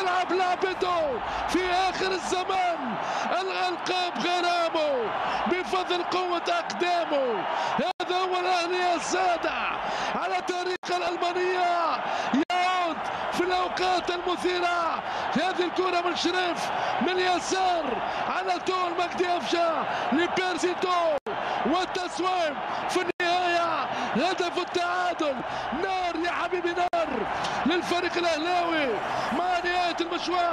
يلعب لعبته في اخر الزمان الالقاب غرامه بفضل قوه اقدامه هذا هو الاهلي يا ساده على تاريخ الالمانيه يعود في الاوقات المثيره هذه الكره من شريف من يسار على طول مجدي افشا لبيرسيتو والتصويب في النهايه هدف التعادل نار يا حبيبي نار للفريق الاهلاوي مع نهايه المشوار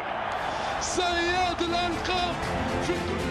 صياد الالقاب في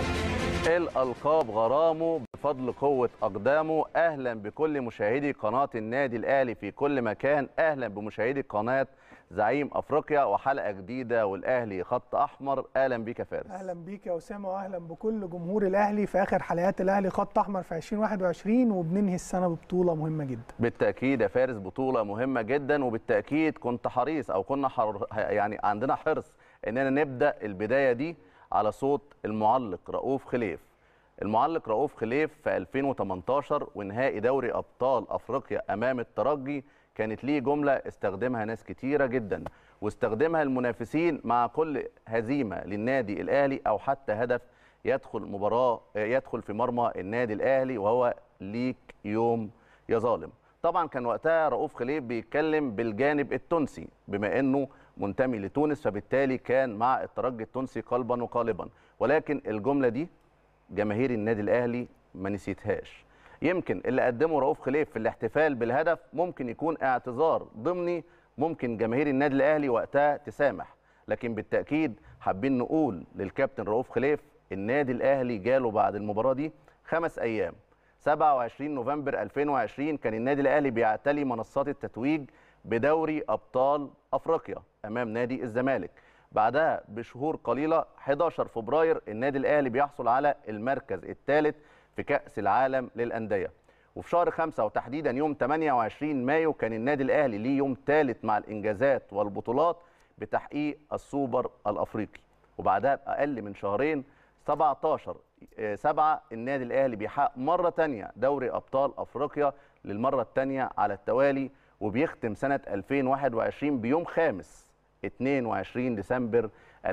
الألقاب غرامه بفضل قوة أقدامه أهلا بكل مشاهدي قناة النادي الأهلي في كل مكان أهلا بمشاهدي قناة زعيم أفريقيا وحلقة جديدة والأهلي خط أحمر أهلا بك يا فارس اهلا بيك يا اسامه واهلا بكل جمهور الاهلي في اخر حلقات الاهلي خط احمر في 2021 وبننهي السنه ببطوله مهمه جدا بالتأكيد يا فارس بطولة مهمة جدا وبالتأكيد كنت حريص أو كنا حر... يعني عندنا حرص إننا نبدأ البداية دي على صوت المعلق رؤوف خليف المعلق رؤوف خليف في 2018 ونهائي دوري أبطال أفريقيا أمام الترجي كانت ليه جملة استخدمها ناس كتيرة جدا واستخدمها المنافسين مع كل هزيمة للنادي الأهلي أو حتى هدف يدخل مباراة يدخل في مرمى النادي الأهلي وهو ليك يوم يا ظالم طبعا كان وقتها رؤوف خليف بيتكلم بالجانب التونسي بما انه منتمي لتونس فبالتالي كان مع الترجي التونسي قلبا وقالبا ولكن الجمله دي جماهير النادي الاهلي ما نسيتهاش يمكن اللي قدمه رؤوف خليف في الاحتفال بالهدف ممكن يكون اعتذار ضمني ممكن جماهير النادي الاهلي وقتها تسامح لكن بالتاكيد حابين نقول للكابتن رؤوف خليف النادي الاهلي جاله بعد المباراه دي خمس ايام 27 نوفمبر 2020 كان النادي الاهلي بيعتلي منصات التتويج بدوري ابطال افريقيا امام نادي الزمالك بعدها بشهور قليله 11 فبراير النادي الاهلي بيحصل على المركز الثالث في كاس العالم للانديه وفي شهر 5 وتحديدا يوم 28 مايو كان النادي الاهلي ليه يوم ثالث مع الانجازات والبطولات بتحقيق السوبر الافريقي وبعدها باقل من شهرين 17 7 النادي الاهلي بيحقق مره ثانيه دوري ابطال افريقيا للمره الثانيه على التوالي وبيختم سنه 2021 بيوم خامس 22 ديسمبر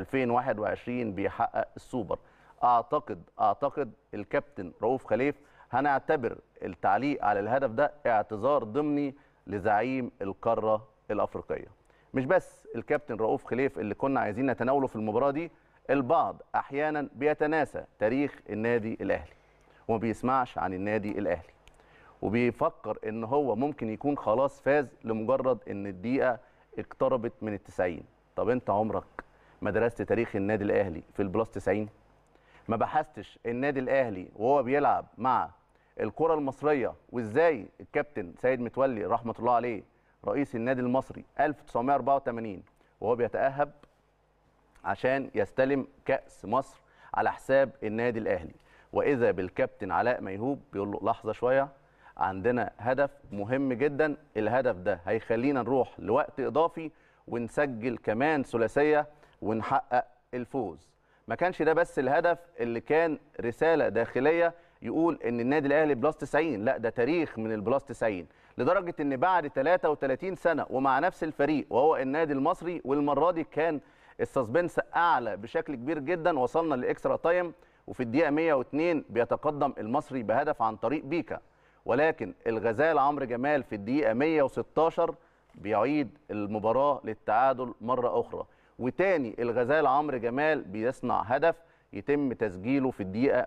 2021 بيحقق السوبر اعتقد اعتقد الكابتن رؤوف خليف هنعتبر التعليق على الهدف ده اعتذار ضمني لزعيم القاره الافريقيه مش بس الكابتن رؤوف خليف اللي كنا عايزين نتناوله في المباراه دي البعض احيانا بيتناسى تاريخ النادي الاهلي وما بيسمعش عن النادي الاهلي وبيفكر ان هو ممكن يكون خلاص فاز لمجرد ان الدقيقه اقتربت من التسعين طب انت عمرك ما درست تاريخ النادي الاهلي في البلاس 90 ما بحثتش النادي الاهلي وهو بيلعب مع الكره المصريه وازاي الكابتن سيد متولي رحمه الله عليه رئيس النادي المصري 1984 وهو بيتاهب عشان يستلم كاس مصر على حساب النادي الاهلي واذا بالكابتن علاء ميهوب بيقول له لحظه شويه عندنا هدف مهم جدا الهدف ده هيخلينا نروح لوقت اضافي ونسجل كمان ثلاثيه ونحقق الفوز ما كانش ده بس الهدف اللي كان رساله داخليه يقول ان النادي الاهلي بلس 90 لا ده تاريخ من البلس 90 لدرجه ان بعد 33 سنه ومع نفس الفريق وهو النادي المصري والمره دي كان السسبنس اعلى بشكل كبير جدا وصلنا للاكسترا تايم وفي الدقيقه 102 بيتقدم المصري بهدف عن طريق بيكا ولكن الغزال عمرو جمال في الدقيقه 116 بيعيد المباراه للتعادل مره اخرى وتاني الغزال عمرو جمال بيصنع هدف يتم تسجيله في الدقيقه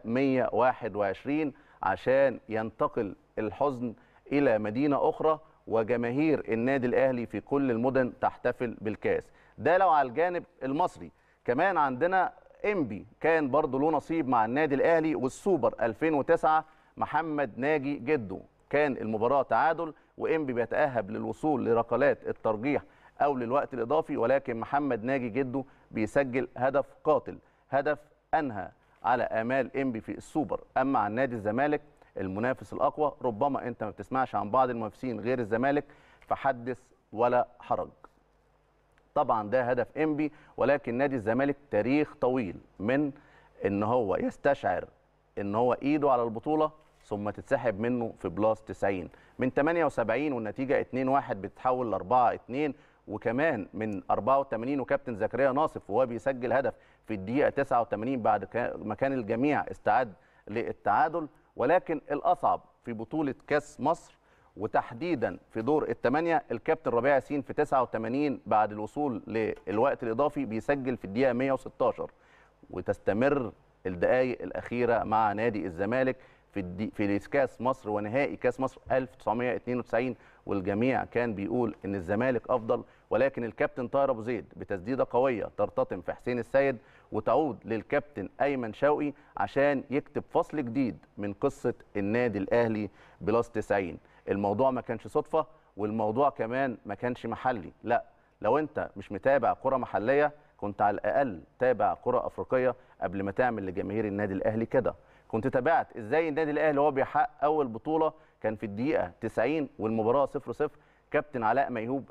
121 عشان ينتقل الحزن الى مدينه اخرى وجماهير النادي الاهلي في كل المدن تحتفل بالكاس ده لو على الجانب المصري كمان عندنا انبي كان برضه له نصيب مع النادي الاهلي والسوبر 2009 محمد ناجي جده كان المباراه تعادل وانبي بيتاهب للوصول لركلات الترجيح او للوقت الاضافي ولكن محمد ناجي جده بيسجل هدف قاتل هدف انهى على امال انبي في السوبر اما عن نادي الزمالك المنافس الاقوى ربما انت ما بتسمعش عن بعض المنافسين غير الزمالك فحدث ولا حرج طبعا ده هدف انبي ولكن نادي الزمالك تاريخ طويل من ان هو يستشعر ان هو ايده على البطوله ثم تتسحب منه في بلاس 90 من 78 والنتيجه 2-1 بتتحول ل 4-2 وكمان من 84 وكابتن زكريا ناصف وهو بيسجل هدف في الدقيقه 89 بعد كا- ما كان الجميع استعد للتعادل ولكن الاصعب في بطوله كاس مصر وتحديدا في دور الثمانيه الكابتن ربيع ياسين في 89 بعد الوصول للوقت الاضافي بيسجل في الدقيقه 116 وتستمر الدقائق الاخيره مع نادي الزمالك في الدي في كاس مصر ونهائي كاس مصر 1992 والجميع كان بيقول ان الزمالك افضل ولكن الكابتن طاهر ابو زيد بتسديده قويه ترتطم في حسين السيد وتعود للكابتن ايمن شوقي عشان يكتب فصل جديد من قصه النادي الاهلي بلس 90 الموضوع ما كانش صدفه والموضوع كمان ما كانش محلي لا لو انت مش متابع كره محليه كنت على الاقل تابع كره افريقيه قبل ما تعمل لجماهير النادي الاهلي كده كنت تابعت ازاي النادي الاهلي هو بيحقق اول بطوله كان في الدقيقه 90 والمباراه 0 0 كابتن علاء ميهوب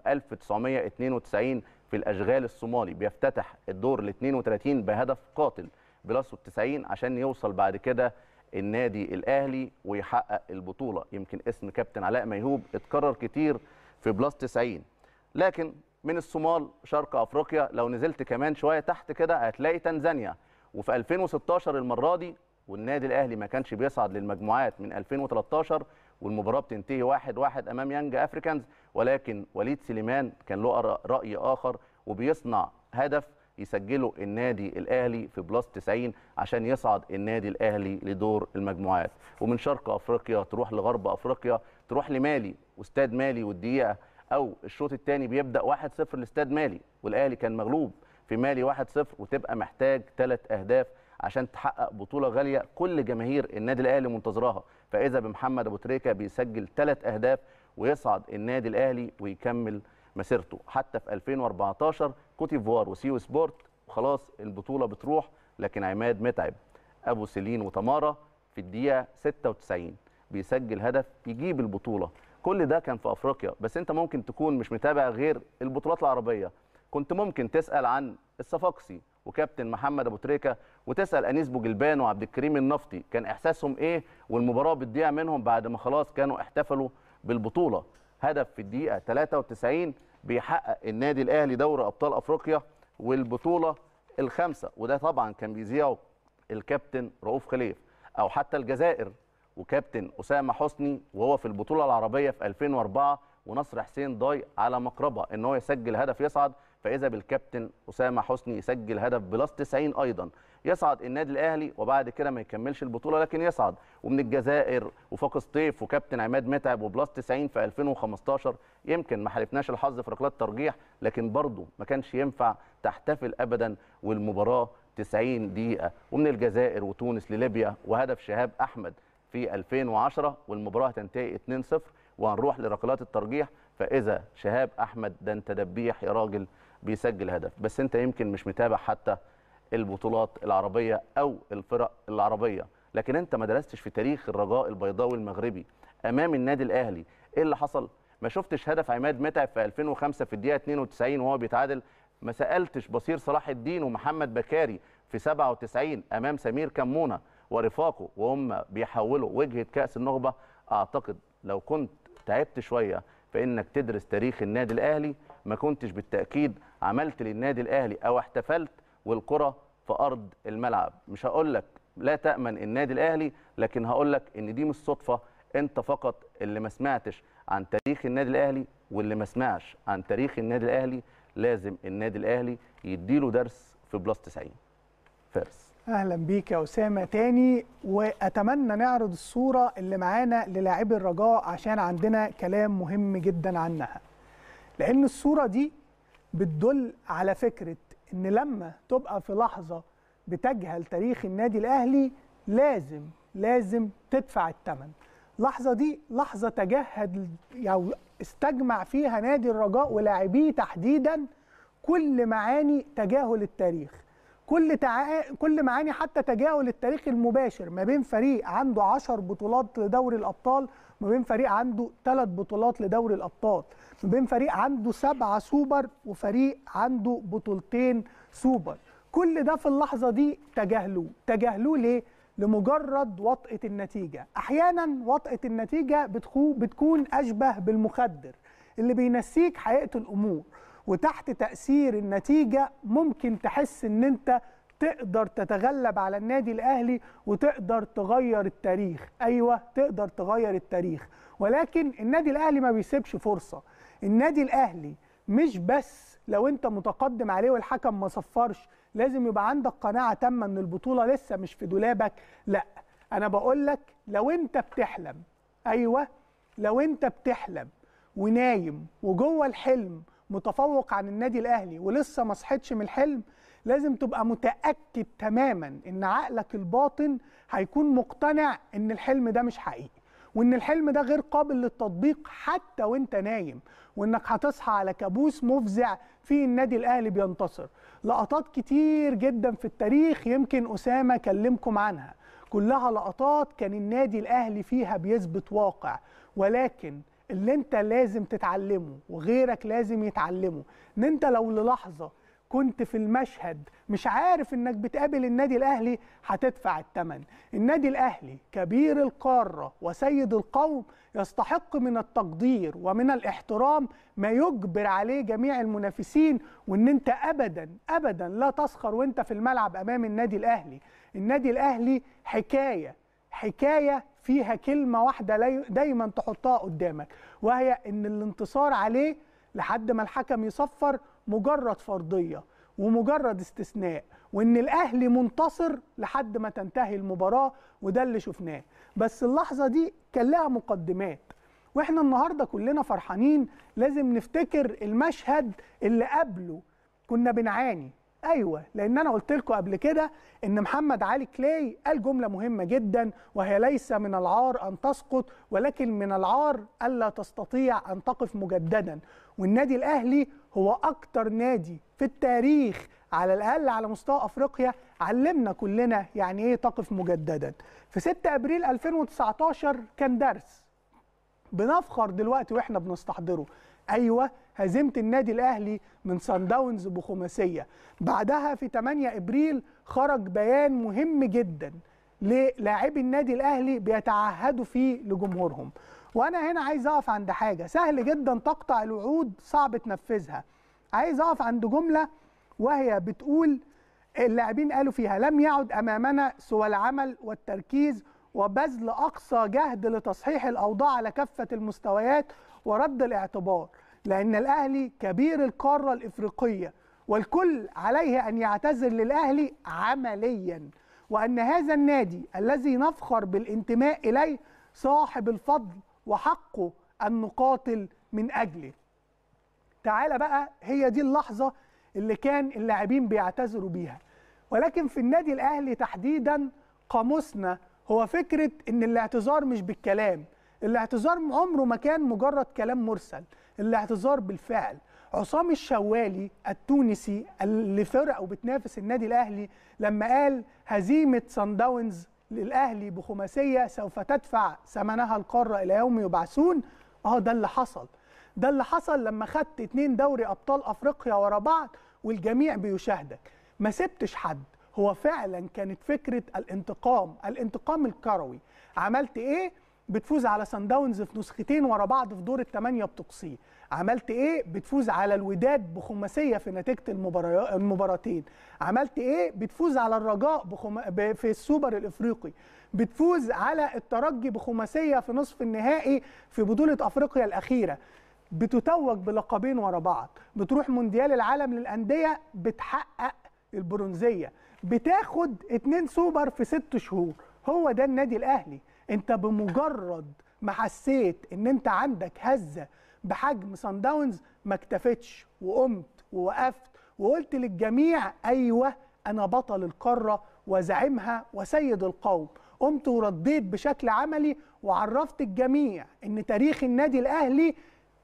1992 في الاشغال الصومالي بيفتتح الدور ال 32 بهدف قاتل بلس 90 عشان يوصل بعد كده النادي الاهلي ويحقق البطوله يمكن اسم كابتن علاء ميهوب اتكرر كتير في بلس 90 لكن من الصومال شرق افريقيا لو نزلت كمان شويه تحت كده هتلاقي تنزانيا وفي 2016 المره دي والنادي الاهلي ما كانش بيصعد للمجموعات من 2013 والمباراه بتنتهي واحد واحد امام يانج افريكانز ولكن وليد سليمان كان له راي اخر وبيصنع هدف يسجله النادي الاهلي في بلس 90 عشان يصعد النادي الاهلي لدور المجموعات ومن شرق افريقيا تروح لغرب افريقيا تروح لمالي واستاد مالي والدقيقه او الشوط الثاني بيبدا 1-0 لاستاد مالي والاهلي كان مغلوب في مالي 1-0 وتبقى محتاج ثلاث اهداف عشان تحقق بطوله غاليه كل جماهير النادي الاهلي منتظراها فاذا بمحمد ابو تريكه بيسجل ثلاث اهداف ويصعد النادي الاهلي ويكمل مسيرته حتى في 2014 كوتي فوار وسيو سبورت وخلاص البطوله بتروح لكن عماد متعب ابو سلين وتمارا في الدقيقه 96 بيسجل هدف يجيب البطوله كل ده كان في افريقيا بس انت ممكن تكون مش متابع غير البطولات العربيه كنت ممكن تسال عن الصفاقسي وكابتن محمد ابو تريكه وتسال انيس بوجلبان وعبد الكريم النفطي كان احساسهم ايه والمباراه بتضيع منهم بعد ما خلاص كانوا احتفلوا بالبطوله هدف في الدقيقه 93 بيحقق النادي الاهلي دوري ابطال افريقيا والبطوله الخامسه وده طبعا كان بيذيعه الكابتن رؤوف خليف او حتى الجزائر وكابتن اسامه حسني وهو في البطوله العربيه في 2004 ونصر حسين ضاي على مقربه ان هو يسجل هدف يصعد فاذا بالكابتن اسامه حسني يسجل هدف بلس 90 ايضا يصعد النادي الاهلي وبعد كده ما يكملش البطوله لكن يصعد ومن الجزائر وفاق سطيف وكابتن عماد متعب وبلس 90 في 2015 يمكن ما حالفناش الحظ في ركلات ترجيح لكن برضه ما كانش ينفع تحتفل ابدا والمباراه 90 دقيقه ومن الجزائر وتونس لليبيا وهدف شهاب احمد في 2010 والمباراه هتنتهي 2-0 وهنروح لركلات الترجيح فاذا شهاب احمد ده انت دبيح يا راجل بيسجل هدف بس انت يمكن مش متابع حتى البطولات العربيه او الفرق العربيه لكن انت ما درستش في تاريخ الرجاء البيضاوي المغربي امام النادي الاهلي ايه اللي حصل ما شفتش هدف عماد متعب في 2005 في الدقيقه 92 وهو بيتعادل ما سالتش بصير صلاح الدين ومحمد بكاري في 97 امام سمير كمونه ورفاقه وهم بيحولوا وجهه كاس النخبه اعتقد لو كنت تعبت شويه في انك تدرس تاريخ النادي الاهلي ما كنتش بالتاكيد عملت للنادي الاهلي او احتفلت والكره في ارض الملعب مش هقول لك لا تامن النادي الاهلي لكن هقول لك ان دي مش صدفه انت فقط اللي ما سمعتش عن تاريخ النادي الاهلي واللي ما سمعش عن تاريخ النادي الاهلي لازم النادي الاهلي يديله درس في بلس 90 فارس اهلا بيك يا اسامه تاني واتمنى نعرض الصوره اللي معانا للاعبي الرجاء عشان عندنا كلام مهم جدا عنها لان الصوره دي بتدل على فكره ان لما تبقى في لحظه بتجهل تاريخ النادي الاهلي لازم لازم تدفع الثمن اللحظه دي لحظه تجهد يعني استجمع فيها نادي الرجاء ولاعبيه تحديدا كل معاني تجاهل التاريخ كل تع... كل معاني حتى تجاهل التاريخ المباشر ما بين فريق عنده 10 بطولات لدوري الابطال ما بين فريق عنده 3 بطولات لدوري الابطال ما بين فريق عنده سبعة سوبر وفريق عنده بطولتين سوبر كل ده في اللحظه دي تجاهلوه تجاهلوه ليه لمجرد وطئه النتيجه احيانا وطئه النتيجه بتكون اشبه بالمخدر اللي بينسيك حقيقه الامور وتحت تاثير النتيجه ممكن تحس ان انت تقدر تتغلب على النادي الاهلي وتقدر تغير التاريخ ايوه تقدر تغير التاريخ ولكن النادي الاهلي ما بيسيبش فرصه النادي الاهلي مش بس لو انت متقدم عليه والحكم ما صفرش لازم يبقى عندك قناعه تامه ان البطوله لسه مش في دولابك لا انا بقول لك لو انت بتحلم ايوه لو انت بتحلم ونايم وجوه الحلم متفوق عن النادي الاهلي ولسه ما صحيتش من الحلم لازم تبقى متاكد تماما ان عقلك الباطن هيكون مقتنع ان الحلم ده مش حقيقي وان الحلم ده غير قابل للتطبيق حتى وانت نايم وانك هتصحى على كابوس مفزع فيه النادي الاهلي بينتصر لقطات كتير جدا في التاريخ يمكن اسامه كلمكم عنها كلها لقطات كان النادي الاهلي فيها بيثبت واقع ولكن اللي انت لازم تتعلمه وغيرك لازم يتعلمه ان انت لو للحظه كنت في المشهد مش عارف انك بتقابل النادي الاهلي هتدفع الثمن النادي الاهلي كبير القاره وسيد القوم يستحق من التقدير ومن الاحترام ما يجبر عليه جميع المنافسين وان انت ابدا ابدا لا تسخر وانت في الملعب امام النادي الاهلي النادي الاهلي حكايه حكايه فيها كلمه واحده دايما تحطها قدامك وهي ان الانتصار عليه لحد ما الحكم يصفر مجرد فرضيه ومجرد استثناء وان الاهلي منتصر لحد ما تنتهي المباراه وده اللي شفناه بس اللحظه دي كان لها مقدمات واحنا النهارده كلنا فرحانين لازم نفتكر المشهد اللي قبله كنا بنعاني ايوه لان انا قلت لكم قبل كده ان محمد علي كلاي قال جمله مهمه جدا وهي ليس من العار ان تسقط ولكن من العار الا تستطيع ان تقف مجددا والنادي الاهلي هو اكتر نادي في التاريخ على الاقل على مستوى افريقيا علمنا كلنا يعني ايه تقف مجددا في 6 ابريل 2019 كان درس بنفخر دلوقتي واحنا بنستحضره ايوه هزيمه النادي الاهلي من سان داونز بخماسيه بعدها في 8 ابريل خرج بيان مهم جدا للاعبي النادي الاهلي بيتعهدوا فيه لجمهورهم وانا هنا عايز اقف عند حاجه سهل جدا تقطع الوعود صعب تنفذها عايز اقف عند جمله وهي بتقول اللاعبين قالوا فيها لم يعد امامنا سوى العمل والتركيز وبذل اقصى جهد لتصحيح الاوضاع على كافه المستويات ورد الاعتبار لان الاهلي كبير القاره الافريقيه والكل عليه ان يعتذر للاهلي عمليا وان هذا النادي الذي نفخر بالانتماء اليه صاحب الفضل وحقه ان نقاتل من اجله تعالى بقى هي دي اللحظه اللي كان اللاعبين بيعتذروا بيها ولكن في النادي الاهلي تحديدا قاموسنا هو فكره ان الاعتذار مش بالكلام الاعتذار عمره ما كان مجرد كلام مرسل الاعتذار بالفعل عصام الشوالي التونسي اللي فرق وبتنافس النادي الاهلي لما قال هزيمه سان داونز للاهلي بخماسيه سوف تدفع ثمنها القاره الى يوم يبعثون اه ده اللي حصل ده اللي حصل لما خدت اتنين دوري ابطال افريقيا ورا بعض والجميع بيشاهدك ما سبتش حد هو فعلا كانت فكره الانتقام الانتقام الكروي عملت ايه بتفوز على سان داونز في نسختين ورا بعض في دور الثمانيه بتقصيه عملت ايه بتفوز على الوداد بخماسيه في نتيجه المباراتين عملت ايه بتفوز على الرجاء بخم... ب... في السوبر الافريقي بتفوز على الترجي بخماسيه في نصف النهائي في بطوله افريقيا الاخيره بتتوج بلقبين ورا بعض بتروح مونديال العالم للانديه بتحقق البرونزيه بتاخد اتنين سوبر في ست شهور هو ده النادي الاهلي انت بمجرد ما حسيت ان انت عندك هزه بحجم سان داونز ما اكتفتش وقمت ووقفت وقلت للجميع ايوه انا بطل القاره وزعيمها وسيد القوم قمت ورديت بشكل عملي وعرفت الجميع ان تاريخ النادي الاهلي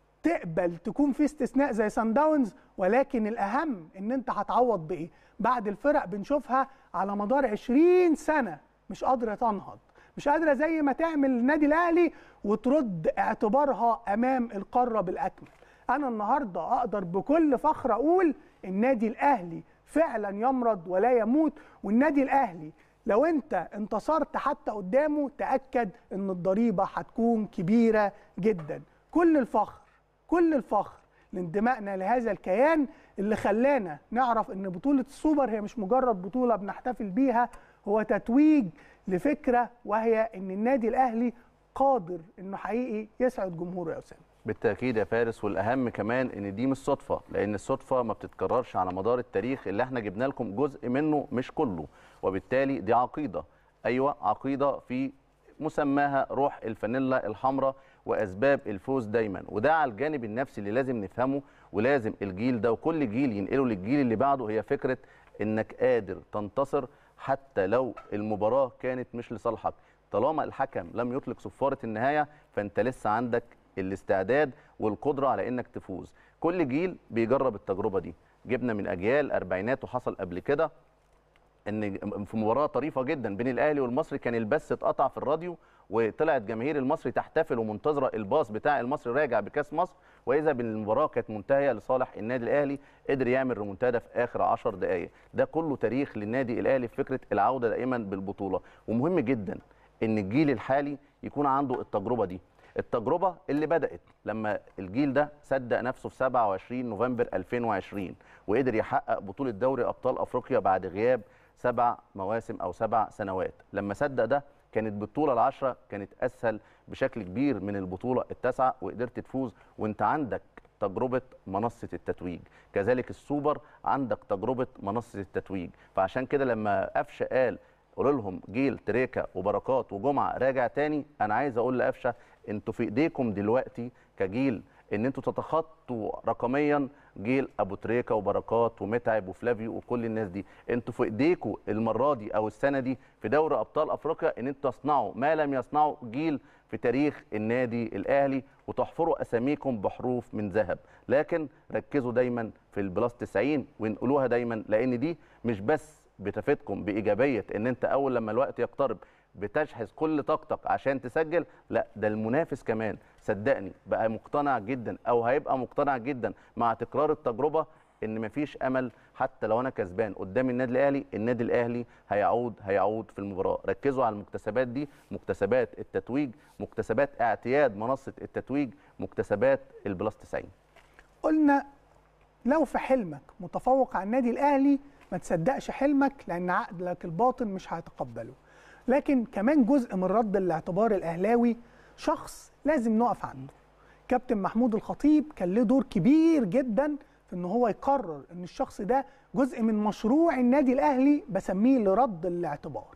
تقبل تكون في استثناء زي سان داونز ولكن الاهم ان انت هتعوض بايه بعد الفرق بنشوفها على مدار 20 سنه مش قادره تنهض مش قادره زي ما تعمل النادي الاهلي وترد اعتبارها امام القاره بالاكمل انا النهارده اقدر بكل فخر اقول النادي الاهلي فعلا يمرض ولا يموت والنادي الاهلي لو انت انتصرت حتى قدامه تاكد ان الضريبه هتكون كبيره جدا كل الفخر كل الفخر لانتمائنا لهذا الكيان اللي خلانا نعرف ان بطوله السوبر هي مش مجرد بطوله بنحتفل بيها هو تتويج لفكره وهي ان النادي الاهلي قادر انه حقيقي يسعد جمهوره يا اسامه بالتاكيد يا فارس والاهم كمان ان دي مش صدفه لان الصدفه ما بتتكررش على مدار التاريخ اللي احنا جبنا لكم جزء منه مش كله وبالتالي دي عقيده ايوه عقيده في مسماها روح الفانيلا الحمراء واسباب الفوز دايما وده على الجانب النفسي اللي لازم نفهمه ولازم الجيل ده وكل جيل ينقله للجيل اللي بعده هي فكره انك قادر تنتصر حتى لو المباراه كانت مش لصالحك طالما الحكم لم يطلق صفاره النهايه فانت لسه عندك الاستعداد والقدره على انك تفوز كل جيل بيجرب التجربه دي جبنا من اجيال اربعينات وحصل قبل كده ان في مباراه طريفه جدا بين الاهلي والمصري كان البث اتقطع في الراديو وطلعت جماهير المصري تحتفل ومنتظره الباص بتاع المصري راجع بكاس مصر واذا بالمباراه كانت منتهيه لصالح النادي الاهلي قدر يعمل ريمونتادا في اخر 10 دقائق ده كله تاريخ للنادي الاهلي في فكره العوده دائما بالبطوله ومهم جدا ان الجيل الحالي يكون عنده التجربه دي التجربه اللي بدات لما الجيل ده صدق نفسه في 27 نوفمبر 2020 وقدر يحقق بطوله دوري ابطال افريقيا بعد غياب سبع مواسم او سبع سنوات لما صدق ده كانت بالبطوله العشره كانت اسهل بشكل كبير من البطوله التاسعه وقدرت تفوز وانت عندك تجربه منصه التتويج كذلك السوبر عندك تجربه منصه التتويج فعشان كده لما قفشه قال قولوا لهم جيل تريكا وبركات وجمعه راجع تاني انا عايز اقول لقفشه انتوا في ايديكم دلوقتي كجيل ان انتوا تتخطوا رقميا جيل ابو تريكا وبركات ومتعب وفلافيو وكل الناس دي انتوا في ايديكم المره دي او السنه دي في دوري ابطال افريقيا ان انتوا تصنعوا ما لم يصنعه جيل في تاريخ النادي الاهلي وتحفروا اساميكم بحروف من ذهب لكن ركزوا دايما في البلاس 90 وانقلوها دايما لان دي مش بس بتفيدكم بايجابيه ان انت اول لما الوقت يقترب بتشحذ كل طاقتك عشان تسجل لا ده المنافس كمان صدقني بقى مقتنع جدا او هيبقى مقتنع جدا مع تكرار التجربه ان مفيش امل حتى لو انا كسبان قدام النادي الاهلي النادي الاهلي هيعود هيعود في المباراه ركزوا على المكتسبات دي مكتسبات التتويج مكتسبات اعتياد منصه التتويج مكتسبات البلاس 90 قلنا لو في حلمك متفوق على النادي الاهلي ما تصدقش حلمك لان عقلك الباطن مش هيتقبله لكن كمان جزء من رد الاعتبار الاهلاوي شخص لازم نقف عنده كابتن محمود الخطيب كان له دور كبير جدا في ان هو يقرر ان الشخص ده جزء من مشروع النادي الاهلي بسميه لرد الاعتبار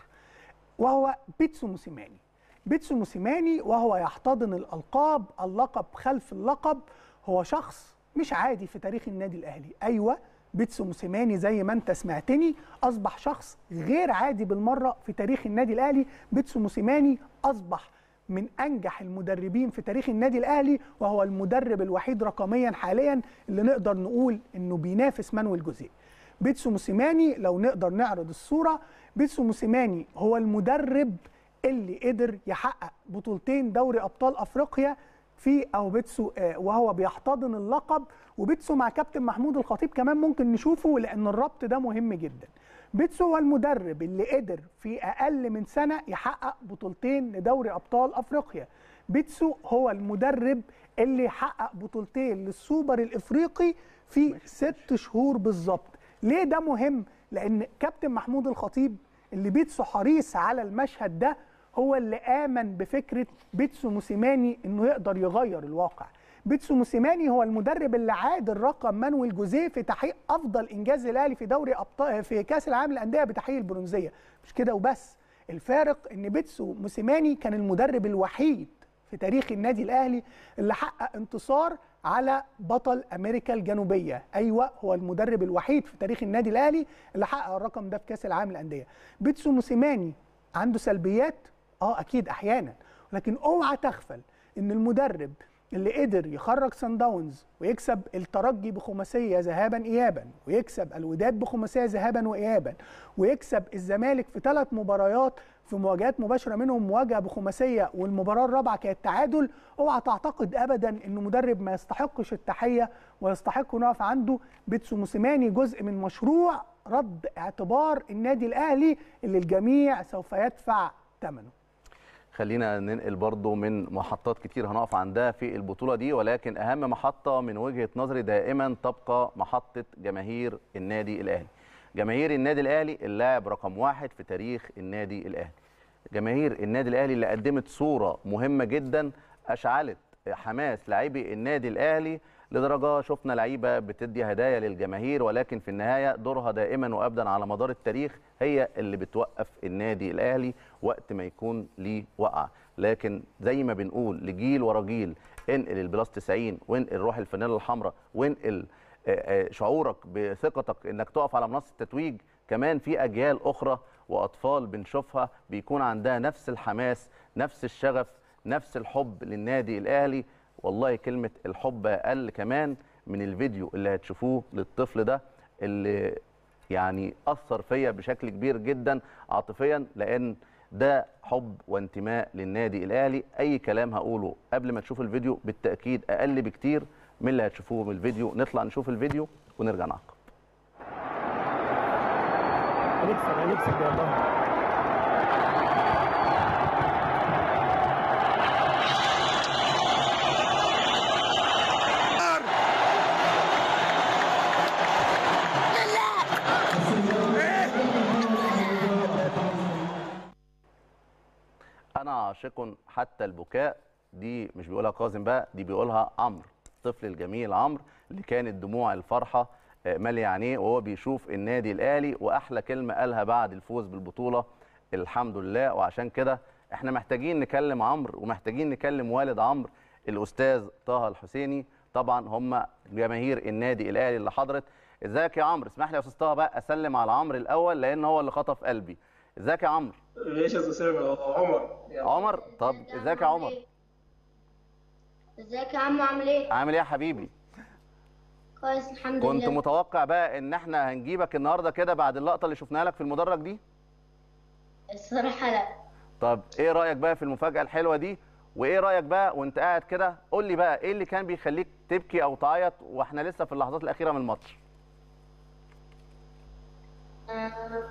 وهو بيتسو موسيماني بيتسو موسيماني وهو يحتضن الالقاب اللقب خلف اللقب هو شخص مش عادي في تاريخ النادي الاهلي ايوه بيتسو موسيماني زي ما انت سمعتني اصبح شخص غير عادي بالمره في تاريخ النادي الاهلي بيتسو موسيماني اصبح من انجح المدربين في تاريخ النادي الاهلي وهو المدرب الوحيد رقميا حاليا اللي نقدر نقول انه بينافس مانويل جوزيه بيتسو موسيماني لو نقدر نعرض الصوره بيتسو موسيماني هو المدرب اللي قدر يحقق بطولتين دوري ابطال افريقيا في او بيتسو آه، وهو بيحتضن اللقب وبيتسو مع كابتن محمود الخطيب كمان ممكن نشوفه لان الربط ده مهم جدا بيتسو هو المدرب اللي قدر في اقل من سنه يحقق بطولتين لدوري ابطال افريقيا بيتسو هو المدرب اللي حقق بطولتين للسوبر الافريقي في ست شهور بالظبط ليه ده مهم لان كابتن محمود الخطيب اللي بيتسو حريص على المشهد ده هو اللي آمن بفكرة بيتسو موسيماني إنه يقدر يغير الواقع. بيتسو موسيماني هو المدرب اللي عاد الرقم مانويل جوزيه في تحقيق أفضل إنجاز للأهلي في دوري أبطال في كأس العالم للأندية بتحقيق البرونزية. مش كده وبس، الفارق إن بيتسو موسيماني كان المدرب الوحيد في تاريخ النادي الأهلي اللي حقق انتصار على بطل أمريكا الجنوبية. أيوه هو المدرب الوحيد في تاريخ النادي الأهلي اللي حقق الرقم ده في كأس العالم للأندية. بيتسو موسيماني عنده سلبيات اه اكيد احيانا لكن اوعى تغفل ان المدرب اللي قدر يخرج سان داونز ويكسب الترجي بخماسيه ذهابا ايابا ويكسب الوداد بخماسيه ذهابا وايابا ويكسب الزمالك في ثلاث مباريات في مواجهات مباشره منهم مواجهه بخماسيه والمباراه الرابعه كانت تعادل اوعى تعتقد ابدا انه مدرب ما يستحقش التحيه ويستحق نقف عنده بيتسو موسيماني جزء من مشروع رد اعتبار النادي الاهلي اللي الجميع سوف يدفع ثمنه خلينا ننقل برضو من محطات كتير هنقف عندها في البطولة دي ولكن أهم محطة من وجهة نظري دائما تبقى محطة جماهير النادي الأهلي جماهير النادي الأهلي اللاعب رقم واحد في تاريخ النادي الأهلي جماهير النادي الأهلي اللي قدمت صورة مهمة جدا أشعلت حماس لاعبي النادي الأهلي لدرجة شفنا لعيبة بتدي هدايا للجماهير ولكن في النهاية دورها دائما وأبدا على مدار التاريخ هي اللي بتوقف النادي الأهلي وقت ما يكون ليه وقع لكن زي ما بنقول لجيل ورا جيل انقل البلاس 90 وانقل روح الفانيلا الحمراء وانقل آه، آه، شعورك بثقتك انك تقف على منصه التتويج كمان في اجيال اخرى واطفال بنشوفها بيكون عندها نفس الحماس نفس الشغف نفس الحب للنادي الاهلي والله كلمه الحب اقل كمان من الفيديو اللي هتشوفوه للطفل ده اللي يعني اثر فيا بشكل كبير جدا عاطفيا لان ده حب وانتماء للنادي الاهلي اي كلام هقوله قبل ما تشوف الفيديو بالتاكيد اقل بكتير من اللي هتشوفوه من الفيديو نطلع نشوف الفيديو ونرجع نعقب هنكسب هنكسب يا الله انا عاشق حتى البكاء دي مش بيقولها كاظم بقى دي بيقولها عمرو الطفل الجميل عمرو اللي كانت دموع الفرحه آه، ماليه عينيه وهو بيشوف النادي الاهلي واحلى كلمه قالها بعد الفوز بالبطوله الحمد لله وعشان كده احنا محتاجين نكلم عمرو ومحتاجين نكلم والد عمرو الاستاذ طه الحسيني طبعا هم جماهير النادي الاهلي اللي حضرت ازيك يا عمرو اسمح لي يا استاذ طه بقى اسلم على عمرو الاول لان هو اللي خطف قلبي ازيك يا عمرو ايش يا استاذ عمر يا عمر طب ازيك يا عمر ازيك يا عم عامل ايه؟ عامل ايه يا حبيبي كويس الحمد كنت لله متوقع بقى ان احنا هنجيبك النهارده كده بعد اللقطه اللي شفناها لك في المدرج دي الصراحة لا طب ايه رايك بقى في المفاجاه الحلوه دي وايه رايك بقى وانت قاعد كده قول لي بقى ايه اللي كان بيخليك تبكي او تعيط واحنا لسه في اللحظات الاخيره من الماتش آه،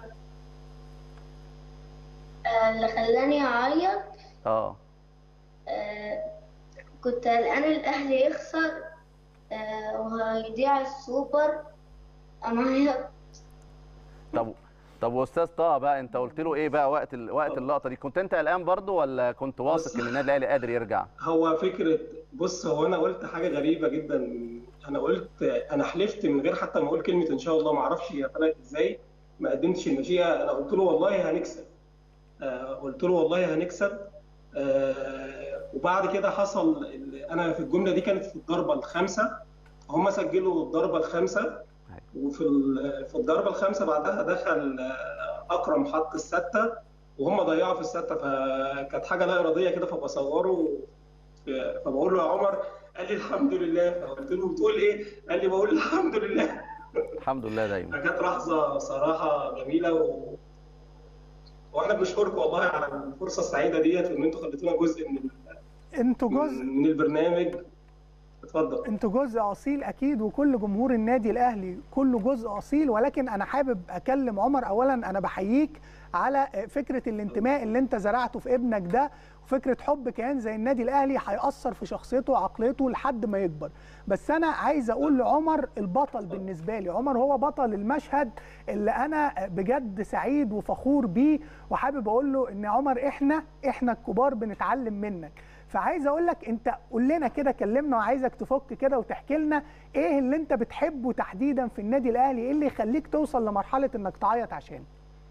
آه، اللي خلاني اعيط اه آه، كنت قلقان الاهلي يخسر آه، وهيضيع السوبر انا عيطت طب طب واستاذ طه بقى انت قلت له ايه بقى وقت ال... وقت اللقطه دي كنت انت قلقان برضو ولا كنت واثق ان النادي الاهلي قادر يرجع هو فكره بص هو انا قلت حاجه غريبه جدا انا قلت انا حلفت من غير حتى ما اقول كلمه ان شاء الله ما اعرفش هي طلعت ازاي ما قدمتش المشيئه انا قلت له والله هنكسب آه قلت له والله هنكسب آه وبعد كده حصل ال- انا في الجمله دي كانت في الضربه الخامسه هم سجلوا الضربه الخامسه وفي ال- في الضربه الخامسه بعدها دخل آه، اكرم حط السته وهم ضيعوا في السته فكانت حاجه لا اراديه كده فبصوره فبقول له يا عمر قال لي الحمد لله فقلت له بتقول ايه؟ قال لي بقول الحمد لله الحمد لله دايما فكانت لحظه صراحه جميله و... واحنا بنشكركم والله على الفرصه السعيده ديت وان انتوا خليتونا جزء من انتوا جزء من البرنامج اتفضل انتوا جزء اصيل اكيد وكل جمهور النادي الاهلي كله جزء اصيل ولكن انا حابب اكلم عمر اولا انا بحييك على فكره الانتماء اللي انت زرعته في ابنك ده وفكره حب كيان زي النادي الاهلي هياثر في شخصيته وعقليته لحد ما يكبر بس انا عايز اقول لعمر البطل بالنسبه لي عمر هو بطل المشهد اللي انا بجد سعيد وفخور بيه وحابب اقول له ان عمر احنا احنا الكبار بنتعلم منك فعايز اقول لك انت قول لنا كده كلمنا وعايزك تفك كده وتحكي لنا ايه اللي انت بتحبه تحديدا في النادي الاهلي ايه اللي يخليك توصل لمرحله انك تعيط عشان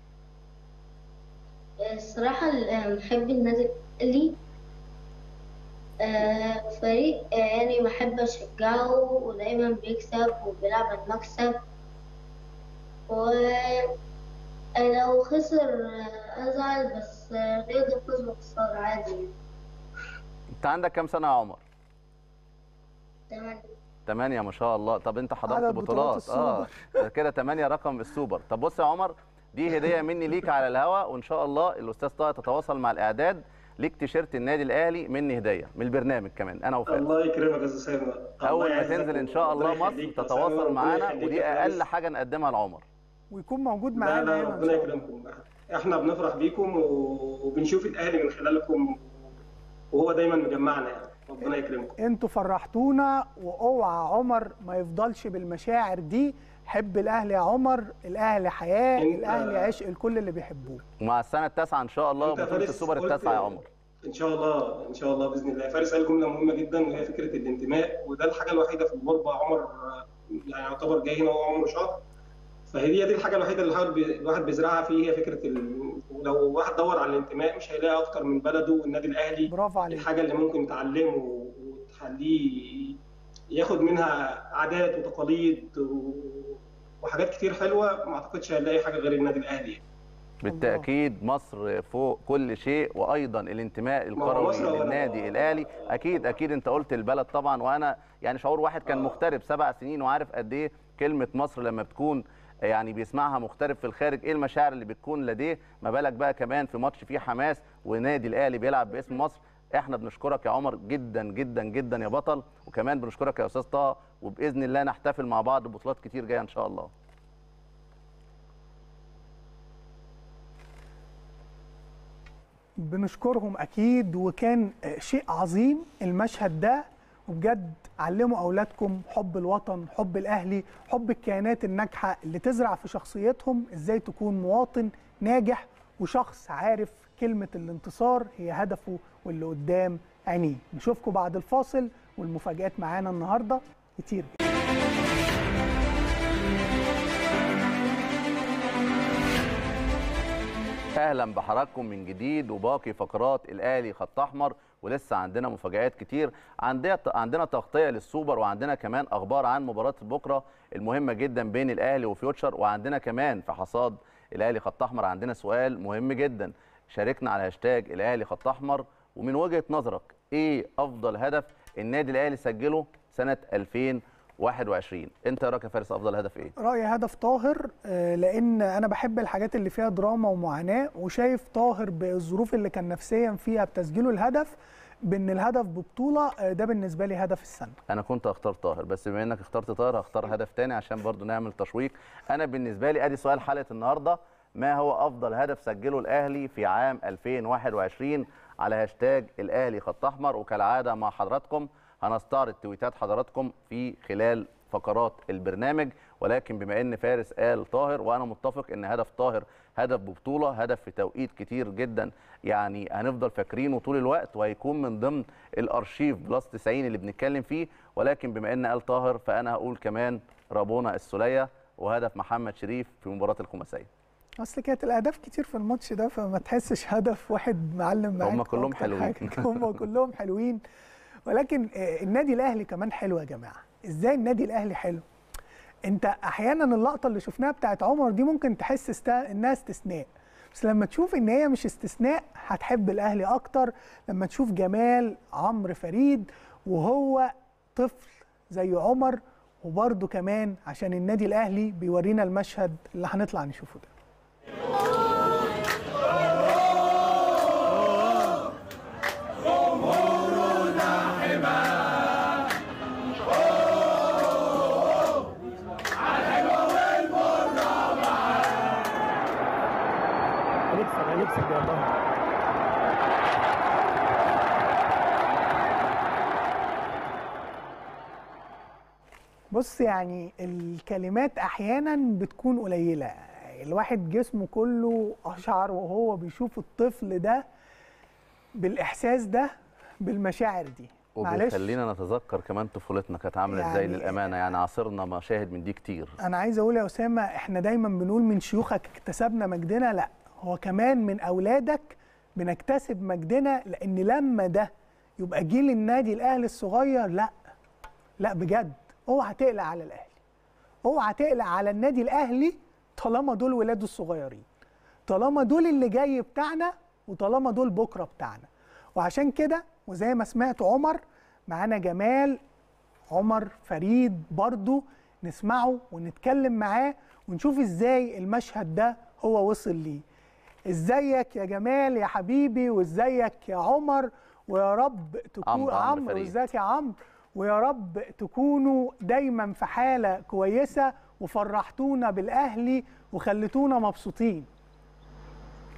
الصراحة ال- بحب النادي الأهلي آه، فريق آه، يعني بحب أشجعه ودايما بيكسب وبيلعب المكسب ولو خسر آه، أزعل بس آه، رياضة فوز وخسارة عادي يعني. انت عندك كام سنه يا عمر تمام تمانية ما شاء الله طب انت حضرت عدد بطولات بطولات اه ده كده تمانية رقم السوبر طب بص يا عمر دي هديه مني ليك على الهوا وان شاء الله الاستاذ طه تتواصل مع الاعداد ليك تيشيرت النادي الاهلي مني هديه من البرنامج كمان انا وفاء الله يكرمك يا استاذ سامي اول الله ما يعزك تنزل ان شاء الله وربنا مصر يخليك يا سامي تتواصل وربنا معانا يخليك ودي يا اقل فارس. حاجه نقدمها لعمر ويكون موجود لا معانا لا هنا ان ربنا شاء الله يكرمكم احنا بنفرح بيكم و- وبنشوف الاهلي من خلالكم وهو دايما مجمعنا يعني ربنا يكرمكم انتوا فرحتونا واوعى عمر ما يفضلش بالمشاعر دي حب الاهلي يا عمر الاهلي حياه انت- الاهلي عشق الكل اللي بيحبوه ومع السنه التاسعه ان شاء الله انت يا بطوله فارس السوبر قلت- التاسعه يا عمر ان شاء الله ان شاء الله باذن الله فارس قال جمله مهمه جدا وهي فكره الانتماء وده الحاجه الوحيده في الغربه عمر آه، يعني يعتبر جاي هنا وهو عمره شهر فهي دي دي الحاجه الوحيده اللي الواحد بي- الواحد بيزرعها فيه هي فكره ال... لو واحد دور على الانتماء مش هيلاقي اكتر من بلده والنادي الاهلي برافو عليك الحاجه اللي ممكن تعلمه وتخليه ياخد منها عادات وتقاليد و... وحاجات كتير حلوه ما اعتقدش هيلاقي حاجه غير النادي الاهلي يعني. بالتاكيد مصر فوق كل شيء وايضا الانتماء ما هو الكروي مصر ولا- للنادي الاهلي اكيد اكيد انت قلت البلد طبعا وانا يعني شعور واحد كان آه. مغترب سبع سنين وعارف قد ايه كلمه مصر لما بتكون يعني بيسمعها مغترب في الخارج ايه المشاعر اللي بتكون لديه ما بالك بقى كمان في ماتش فيه حماس ونادي الاهلي بيلعب باسم مصر احنا بنشكرك يا عمر جدا جدا جدا يا بطل وكمان بنشكرك يا استاذ طه وباذن الله نحتفل مع بعض ببطولات كتير جايه ان شاء الله بنشكرهم اكيد وكان آه، شيء عظيم المشهد ده وبجد علموا اولادكم حب الوطن حب الاهلي حب الكيانات الناجحه اللي تزرع في شخصيتهم ازاي تكون مواطن ناجح وشخص عارف كلمه الانتصار هي هدفه واللي قدام عينيه نشوفكم بعد الفاصل والمفاجات معانا النهارده كتير اهلا بحضراتكم من جديد وباقي فقرات الاهلي خط احمر ولسه عندنا مفاجآت كتير عندنا عندنا تغطيه للسوبر وعندنا كمان اخبار عن مباراه بكره المهمه جدا بين الاهلي وفيوتشر وعندنا كمان في حصاد الاهلي خط احمر عندنا سؤال مهم جدا شاركنا على هاشتاج الاهلي خط احمر ومن وجهه نظرك ايه افضل هدف النادي الاهلي سجله سنه 2021 انت رايك يا فارس افضل هدف ايه رأيي هدف طاهر آه، لأن أنا بحب الحاجات اللي فيها دراما ومعاناة وشايف طاهر بالظروف اللي كان نفسيا فيها بتسجيله الهدف بأن الهدف ببطولة آه، ده بالنسبة لي هدف السنة انا كنت اختار طاهر بس بما انك اخترت طاهر هختار هدف تاني عشان برضو نعمل تشويق انا بالنسبه لي ادي سؤال حلقه النهارده ما هو افضل هدف سجله الاهلي في عام 2021 على هاشتاج الاهلي خط احمر وكالعاده مع حضراتكم هنستعرض تويتات حضراتكم في خلال فقرات البرنامج ولكن بما ان فارس قال طاهر وانا متفق ان هدف طاهر هدف ببطوله هدف في توقيت كتير جدا يعني هنفضل فاكرينه طول الوقت وهيكون من ضمن الارشيف بلس 90 اللي بنتكلم فيه ولكن بما ان قال طاهر فانا هقول كمان رابونا السوليه وهدف محمد شريف في مباراه الخماسيه أصل كانت الأهداف كتير في الماتش ده فما تحسش هدف واحد معلم معاك هم كلهم أكتر حلوين. حاجة. هم كلهم حلوين ولكن آه، النادي الأهلي كمان حلو يا جماعة إزاي النادي الأهلي حلو انت احيانا اللقطه اللي شفناها بتاعت عمر دي ممكن تحس است... انها استثناء بس لما تشوف ان هي مش استثناء هتحب الاهلي اكتر لما تشوف جمال عمرو فريد وهو طفل زي عمر وبرده كمان عشان النادي الاهلي بيورينا المشهد اللي هنطلع نشوفه ده هنكسب هنكسب والله بص يعني الكلمات احيانا بتكون قليله الواحد جسمه كله اشعر وهو بيشوف الطفل ده بالاحساس ده بالمشاعر دي وبيخلينا نتذكر كمان طفولتنا كانت عامله ازاي يعني- للامانه يعني عاصرنا مشاهد من دي كتير انا عايز اقول يا اسامه احنا دايما بنقول من شيوخك اكتسبنا مجدنا لا هو كمان من اولادك بنكتسب مجدنا لان لما ده يبقى جيل النادي الاهلي الصغير لا لا بجد اوعى تقلق على الاهلي اوعى تقلق على النادي الاهلي طالما دول ولاده الصغيرين طالما دول اللي جاي بتاعنا وطالما دول بكره بتاعنا وعشان كده وزي ما سمعت عمر معانا جمال عمر فريد برضو نسمعه ونتكلم معاه ونشوف ازاي المشهد ده هو وصل ليه ازيك يا جمال يا حبيبي وازيك يا عمر ويا رب تكون عمرو- عمرو عمرو فريد. وازيك يا عمرو ويا رب تكونوا دايما في حالة كويسة وفرحتونا بالأهلي وخلتونا مبسوطين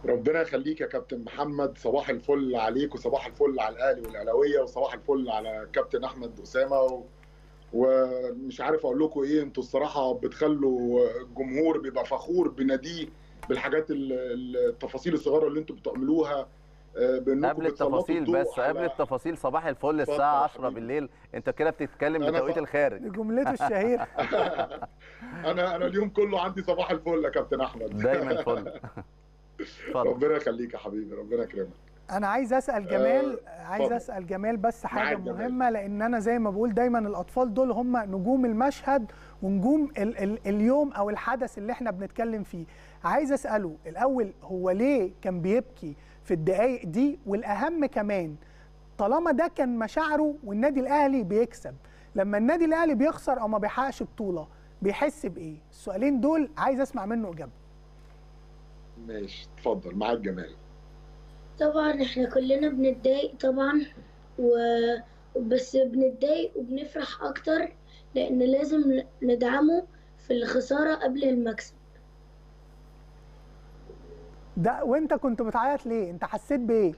ربنا يخليك يا كابتن محمد صباح الفل عليك وصباح الفل على الاهلي والاهلاويه وصباح الفل على كابتن احمد اسامه و... ومش عارف اقول لكم ايه انتوا الصراحه بتخلوا الجمهور بيبقى فخور بناديه بالحاجات ال- ال- التفاصيل الصغيره اللي انتوا بتعملوها آه، بانكم قبل بتسلطوا التفاصيل الضوء بس قبل على- التفاصيل صباح الفل اتفضل الساعه يا 10 حبيبي. بالليل انت كده بتتكلم أنا بتوقيت ف- الخارج دي جملته الشهيره انا انا اليوم كله عندي صباح الفل يا كابتن احمد دايما فل اتفضل ربنا يخليك يا حبيبي ربنا يكرمك انا عايز اسال جمال عايز اتفضل. اسال جمال بس حاجه معاك جمال. مهمه لان انا زي ما بقول دايما الاطفال دول هم نجوم المشهد ونجوم ال ال اليوم او الحدث اللي احنا بنتكلم فيه عايز اساله الاول هو ليه كان بيبكي في الدقائق دي والاهم كمان طالما ده كان مشاعره والنادي الاهلي بيكسب لما النادي الاهلي بيخسر او ما بيحققش بطوله بيحس بايه السؤالين دول عايز اسمع منه اجابه ماشي اتفضل معاك جمال طبعا احنا كلنا بنتضايق طبعا و... بس بنتضايق وبنفرح اكتر لان لازم ندعمه في الخسارة قبل المكسب ده وانت كنت بتعيط ليه انت حسيت بايه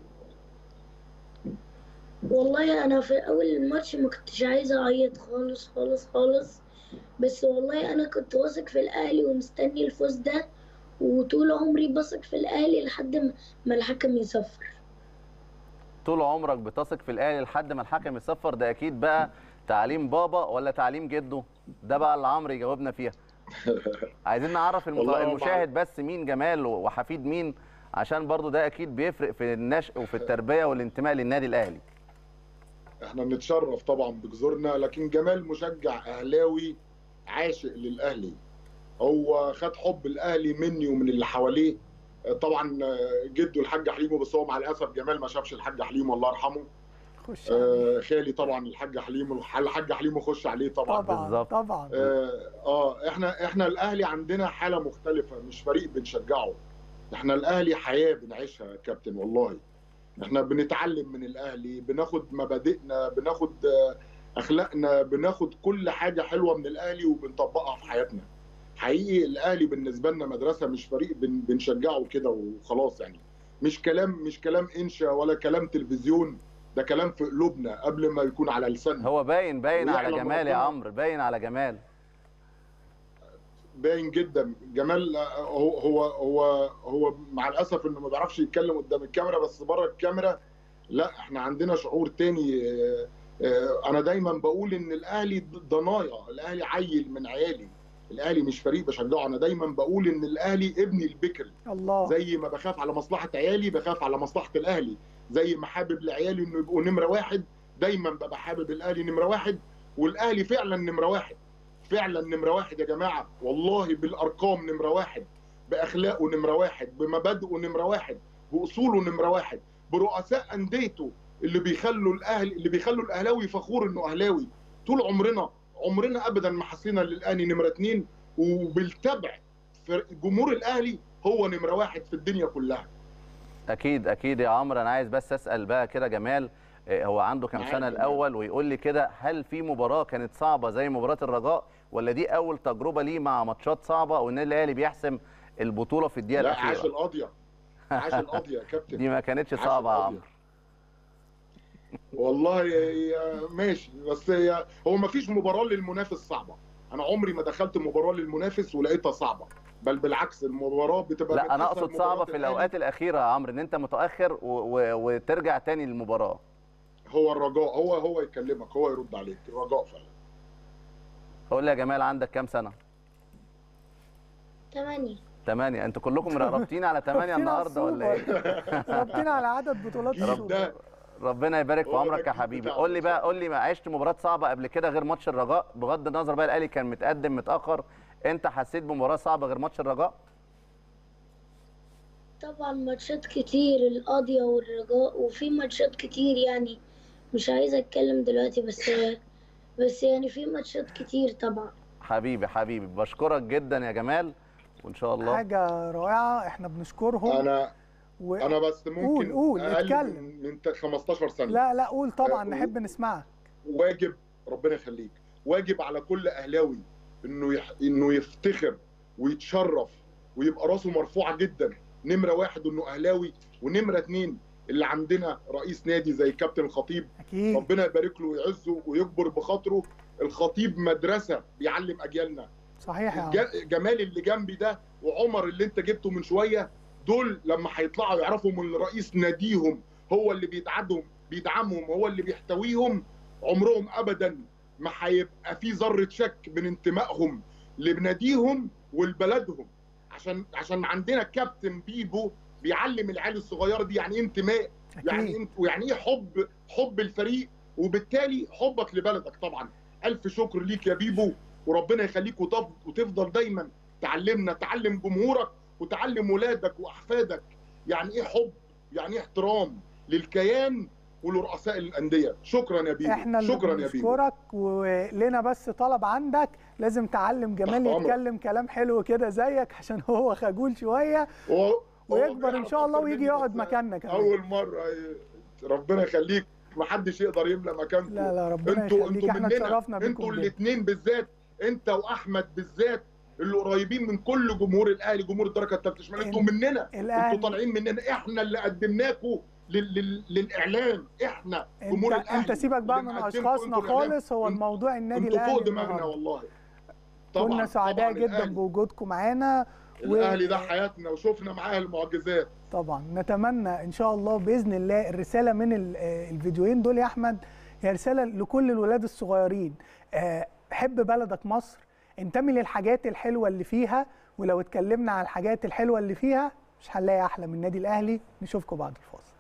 والله انا في اول الماتش ما كنتش عايزة اعيط خالص خالص خالص بس والله انا كنت واثق في الاهلي ومستني الفوز ده وطول عمري بثق في الاهلي لحد ما- ما الحكم يصفر طول عمرك بتثق في الاهلي لحد ما الحكم يصفر ده اكيد بقى تعليم بابا ولا تعليم جده ده بقى اللي عمرو يجاوبنا فيها عايزين نعرف المت... والله هو المشاهد بس مين جمال وحفيد مين عشان برضو ده اكيد بيفرق في النشء وفي التربيه والانتماء للنادي الاهلي احنا بنتشرف طبعا بجذورنا لكن جمال مشجع اهلاوي عاشق للاهلي هو خد حب الاهلي مني ومن اللي حواليه طبعا جده الحاج حليمه بس هو مع الاسف جمال ما شافش الحاج حليمه الله يرحمه خش عليه. آه، خالي طبعا الحاج حليمه الحاج حليمه خش عليه طبعا طبعا بالظبط. طبعا اه آه، احنا احنا الاهلي عندنا حاله مختلفه مش فريق بنشجعه احنا الاهلي حياه بنعيشها يا كابتن والله احنا بنتعلم من الاهلي بناخد مبادئنا بناخد آه، اخلاقنا بناخد كل حاجه حلوه من الاهلي وبنطبقها في حياتنا حقيقي الاهلي بالنسبه لنا مدرسه مش فريق بن- بنشجعه كده وخلاص يعني مش كلام مش كلام انشا ولا كلام تلفزيون ده كلام في قلوبنا قبل ما يكون على لساننا هو باين باين على ويعلم جمال يا ربنا. عمرو باين على جمال باين جدا جمال آه، هو هو هو هو مع الاسف انه ما بيعرفش يتكلم قدام الكاميرا بس بره الكاميرا لا احنا عندنا شعور تاني آه، آه، انا دايما بقول ان الاهلي ضنايا الاهلي عيل من عيالي الاهلي مش فريق بشجعه انا دايما بقول ان الاهلي ابني البكري الله زي ما بخاف على مصلحه عيالي بخاف على مصلحه الاهلي زي ما حابب لعيالي انه يبقوا نمره واحد دايما ببقى حابب الاهلي نمره واحد والاهلي فعلا نمره واحد فعلا نمره واحد يا جماعه والله بالارقام نمره واحد باخلاقه نمره واحد بمبادئه نمره واحد باصوله نمره واحد برؤساء انديته اللي بيخلوا الاهلي اللي بيخلوا الاهلاوي فخور انه اهلاوي طول عمرنا عمرنا ابدا ما حسينا للاهلي نمره اتنين وبالتبع فرق- جمهور الاهلي هو نمره واحد في الدنيا كلها اكيد اكيد يا عمرو انا عايز بس اسال بقى كده جمال إيه هو عنده كام معاك سنه جمال. الاول ويقول لي كده هل في مباراه كانت صعبه زي مباراه الرجاء ولا دي اول تجربه ليه مع ماتشات صعبه والنادي الاهلي بيحسم البطوله في الدقيقه لا عاش الاخيره القضيه عاش القضيه يا كابتن دي ما كانتش عاش صعبه يا القضية. عمرو والله يا- ماشي بس هي هو ما فيش مباراه للمنافس صعبه انا عمري ما دخلت مباراه للمنافس ولقيتها صعبه بل بالعكس المباراه بتبقى لا من انا أسهل اقصد صعبه مباريات في الأهلي. الاوقات الاخيره يا عمرو ان انت متاخر و... و... وترجع تاني للمباراه هو الرجاء هو هو يكلمك هو يرد عليك الرجاء فعلا قول لي يا جمال عندك كام سنه تمانية ثمانية انتوا كلكم رابطين على ثمانية رابطين على النهارده ولا ايه السوبر. رابطين على عدد بطولات جيل السوبر ده ربنا يبارك في هو ده عمرك يا الجيل حبيبي بتاعنا قول لي إن شاء بقى قول لي ما عشت مباراه صعبه قبل كده غير ماتش الرجاء بغض النظر بقى الاهلي كان متقدم متاخر انت حسيت بمباراه صعبه غير ماتش الرجاء طبعا ماتشات كتير القاضية والرجاء وفي ماتشات كتير يعني مش عايزة اتكلم دلوقتي بس بس يعني في ماتشات كتير طبعا حبيبي حبيبي بشكرك جدا يا جمال وان شاء الله حاجه رائعه احنا بنشكرهم انا و... انا بس ممكن قول، اقل اتكلم. من من 15 سنه لا لا قول طبعا آه، نحب نسمعك واجب ربنا يخليك واجب على كل اهلاوي انه يح... انه يفتخر ويتشرف ويبقى راسه مرفوعه جدا نمره واحد انه اهلاوي ونمره اتنين اللي عندنا رئيس نادي زي كابتن الخطيب اكيد ربنا يبارك له ويعزه ويكبر بخاطره الخطيب مدرسه بيعلم اجيالنا صحيح يا عم. الج- جمال اللي جنبي ده وعمر اللي انت جبته من شويه دول لما هيطلعوا يعرفوا من رئيس ناديهم هو اللي بيدعمهم بيدعمهم هو اللي بيحتويهم عمرهم ابدا ما هيبقى في ذره شك من انتمائهم لناديهم ولبلدهم عشان عشان عندنا كابتن بيبو بيعلم العيال الصغيره دي يعني ايه انتماء يعني اكيد انت ويعني ايه حب حب الفريق وبالتالي حبك لبلدك طبعا الف شكر ليك يا بيبو وربنا يخليك وتف- وتفضل دايما تعلمنا تعلم جمهورك وتعلم ولادك واحفادك يعني ايه حب يعني ايه احترام للكيان ولرؤساء الانديه شكرا يا بيبو احنا اللي شكرا يا بيبو بنشكرك ولنا بس طلب عندك لازم تعلم جمال تحت أمرك. يتكلم كلام حلو كده زيك عشان هو خجول شويه هو- هو ويكبر ان بيعرف شاء الله أكتر ويجي مني يقعد بس مكاننا كمان اول مره ربنا يخليك محدش يقدر يملى مكانكم لا لا ربنا انتوا يخليك انتوا احنا مننا اتشرفنا بيكم انتوا جدا. الاثنين بالذات انت واحمد بالذات اللي قريبين من كل جمهور الاهلي جمهور الدرجه الثالثه شمال انتوا ال- مننا الأهلي- انتوا طالعين مننا احنا اللي قدمناكم لل... لل... للاعلام احنا جمهور انت الاهلي انت سيبك بقى اللي من مقدمكم اشخاصنا انتوا الإعلام. خالص هو انت- الموضوع النادي انتوا الاهلي فوق دماغنا النهاردة. والله كنا سعداء طبعاً جدا الأهلي. بوجودكم معانا و- الاهلي ده حياتنا وشفنا معاه المعجزات طبعا نتمنى ان شاء الله باذن الله الرساله من ال- آه، الفيديوهين دول يا احمد هي رساله لكل الولاد الصغيرين آه، حب بلدك مصر انتمي للحاجات الحلوه اللي فيها ولو اتكلمنا عن الحاجات الحلوه اللي فيها مش هنلاقي احلى من النادي الاهلي نشوفكم بعد الفاصل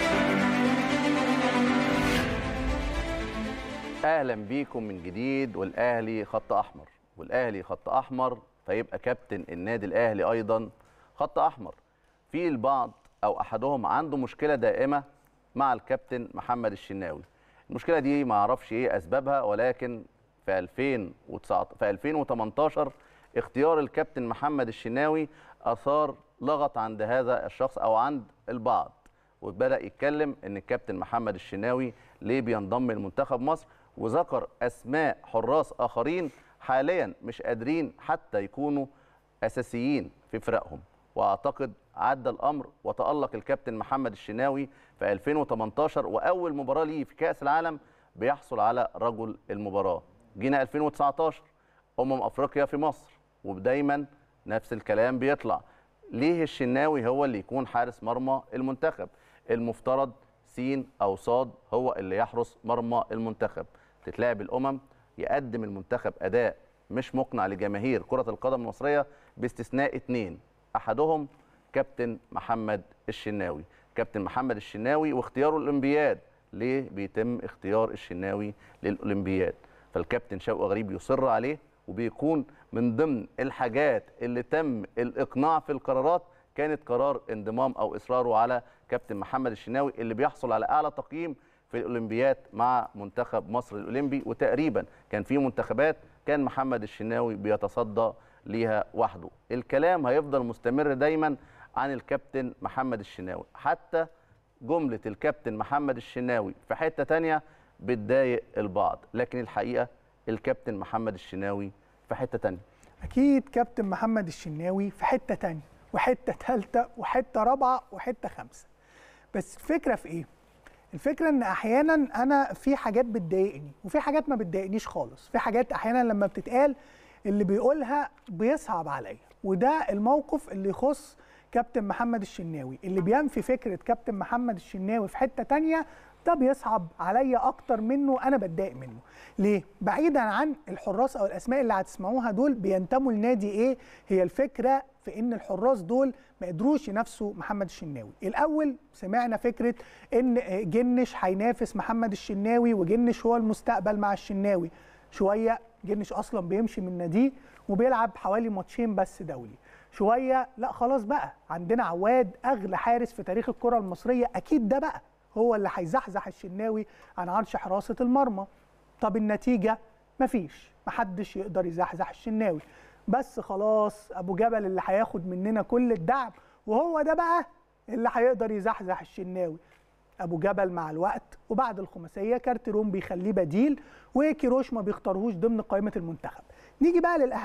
اهلا بيكم من جديد والاهلي خط احمر والاهلي خط احمر فيبقى كابتن النادي الاهلي ايضا خط احمر في البعض او احدهم عنده مشكله دائمه مع الكابتن محمد الشناوي المشكله دي ما اعرفش ايه اسبابها ولكن في 2019 في 2018 اختيار الكابتن محمد الشناوي اثار لغط عند هذا الشخص او عند البعض وبدا يتكلم ان الكابتن محمد الشناوي ليه بينضم لمنتخب مصر وذكر اسماء حراس اخرين حاليا مش قادرين حتى يكونوا اساسيين في فرقهم واعتقد عدى الامر وتالق الكابتن محمد الشناوي في 2018 واول مباراه ليه في كاس العالم بيحصل على رجل المباراه جينا 2019 امم افريقيا في مصر ودايما نفس الكلام بيطلع ليه الشناوي هو اللي يكون حارس مرمى المنتخب المفترض سين او صاد هو اللي يحرس مرمى المنتخب تتلعب الامم يقدم المنتخب اداء مش مقنع لجماهير كره القدم المصريه باستثناء اثنين احدهم كابتن محمد الشناوي كابتن محمد الشناوي واختياره الاولمبياد ليه بيتم اختيار الشناوي للاولمبياد فالكابتن شوقي غريب يصر عليه وبيكون من ضمن الحاجات اللي تم الاقناع في القرارات كانت قرار انضمام او اصراره على كابتن محمد الشناوي اللي بيحصل على اعلى تقييم في الاولمبياد مع منتخب مصر الاولمبي وتقريبا كان في منتخبات كان محمد الشناوي بيتصدى ليها وحده الكلام هيفضل مستمر دايما عن الكابتن محمد الشناوي حتى جمله الكابتن محمد الشناوي في حته تانية بتضايق البعض لكن الحقيقه الكابتن محمد الشناوي في حته تانية اكيد كابتن محمد الشناوي في حته تانية وحته ثالثه وحته رابعه وحته خامسه بس الفكره في ايه الفكره ان احيانا انا في حاجات بتضايقني وفي حاجات ما بتضايقنيش خالص في حاجات احيانا لما بتتقال اللي بيقولها بيصعب عليا وده الموقف اللي يخص كابتن محمد الشناوي اللي بينفي فكره كابتن محمد الشناوي في حته تانية ده بيصعب عليا اكتر منه انا بتضايق منه ليه بعيدا عن الحراس او الاسماء اللي هتسمعوها دول بينتموا لنادي ايه هي الفكره في ان الحراس دول ما قدروش ينافسوا محمد الشناوي الاول سمعنا فكره ان جنش هينافس محمد الشناوي وجنش هو المستقبل مع الشناوي شويه جنش اصلا بيمشي من ناديه وبيلعب حوالي ماتشين بس دولي شويه لا خلاص بقى عندنا عواد اغلى حارس في تاريخ الكره المصريه اكيد ده بقى هو اللي هيزحزح الشناوي عن عرش حراسه المرمى طب النتيجه مفيش محدش يقدر يزحزح الشناوي بس خلاص ابو جبل اللي هياخد مننا كل الدعم وهو ده بقى اللي هيقدر يزحزح الشناوي ابو جبل مع الوقت وبعد الخماسيه كارتيرون بيخليه بديل وكيروش ما بيختارهوش ضمن قائمه المنتخب نيجي بقى للاهم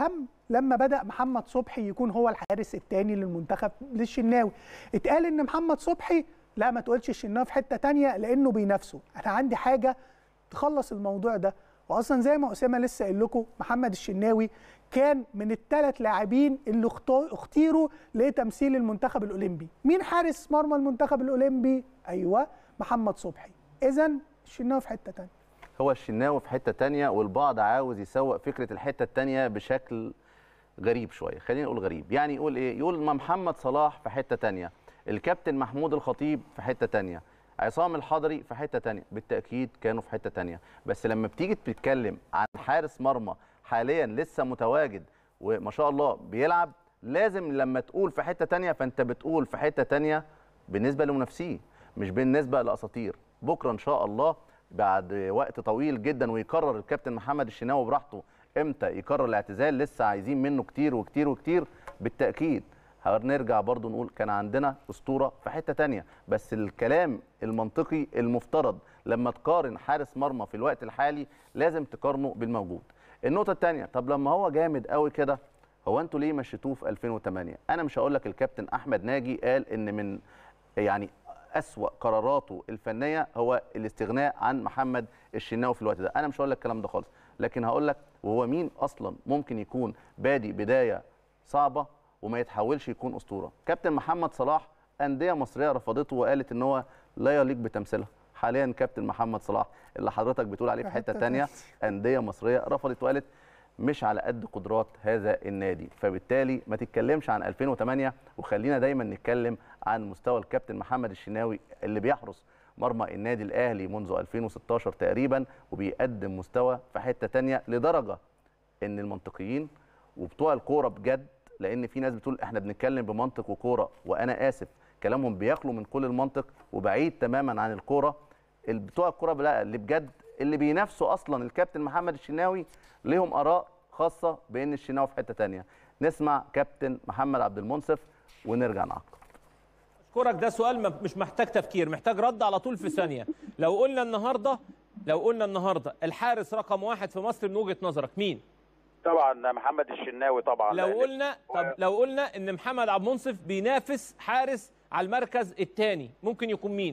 لما بدا محمد صبحي يكون هو الحارس الثاني للمنتخب للشناوي اتقال ان محمد صبحي لا ما تقولش الشناوي في حته تانية لانه بينافسه انا عندي حاجه تخلص الموضوع ده واصلا زي ما اسامه لسه قايل لكم محمد الشناوي كان من الثلاث لاعبين اللي اختو- اختيروا لتمثيل المنتخب الاولمبي مين حارس مرمى المنتخب الاولمبي ايوه محمد صبحي اذا الشناوي في حته تانية هو الشناوي في حته تانية والبعض عاوز يسوق فكره الحته التانية بشكل غريب شويه خلينا نقول غريب يعني يقول ايه يقول ما محمد صلاح في حته تانية الكابتن محمود الخطيب في حته تانية عصام الحضري في حته تانية بالتاكيد كانوا في حته تانية بس لما بتيجي تتكلم عن حارس مرمى حاليا لسه متواجد وما شاء الله بيلعب لازم لما تقول في حته تانية فانت بتقول في حته تانية بالنسبه لمنافسيه مش بالنسبه لاساطير بكره ان شاء الله بعد وقت طويل جدا ويقرر الكابتن محمد الشناوي براحته امتى يقرر الاعتزال لسه عايزين منه كتير وكتير وكتير بالتاكيد هنرجع برضو نقول كان عندنا اسطوره في حته تانية بس الكلام المنطقي المفترض لما تقارن حارس مرمى في الوقت الحالي لازم تقارنه بالموجود النقطه الثانيه طب لما هو جامد قوي كده هو انتوا ليه مشيتوه في 2008 انا مش هقول لك الكابتن احمد ناجي قال ان من يعني أسوأ قراراته الفنيه هو الاستغناء عن محمد الشناوي في الوقت ده انا مش هقول لك الكلام ده خالص لكن هقول لك وهو مين اصلا ممكن يكون بادي بدايه صعبه وما يتحولش يكون اسطوره كابتن محمد صلاح انديه مصريه رفضته وقالت ان هو لا يليق بتمثيلها حاليا كابتن محمد صلاح اللي حضرتك بتقول عليه في حته تانية انديه مصريه رفضت وقالت مش على قد قدرات هذا النادي فبالتالي ما تتكلمش عن 2008 وخلينا دايما نتكلم عن مستوى الكابتن محمد الشناوي اللي بيحرس مرمى النادي الاهلي منذ 2016 تقريبا وبيقدم مستوى في حته تانية لدرجه ان المنطقيين وبتوع الكوره بجد لان في ناس بتقول احنا بنتكلم بمنطق وكوره وانا اسف كلامهم بيخلو من كل المنطق وبعيد تماما عن الكوره ال- بتوع الكوره لا اللي بجد اللي بينافسوا اصلا الكابتن محمد الشناوي ليهم اراء خاصه بان الشناوي في حته تانية نسمع كابتن محمد عبد المنصف ونرجع نعقب اشكرك ده سؤال ما- مش محتاج تفكير محتاج رد على طول في ثانيه لو قلنا النهارده لو قلنا النهارده الحارس رقم واحد في مصر من وجهه نظرك مين طبعا محمد الشناوي طبعا لو لأن- قلنا طب لو قلنا ان محمد عبد المنصف بينافس حارس على المركز الثاني ممكن يكون مين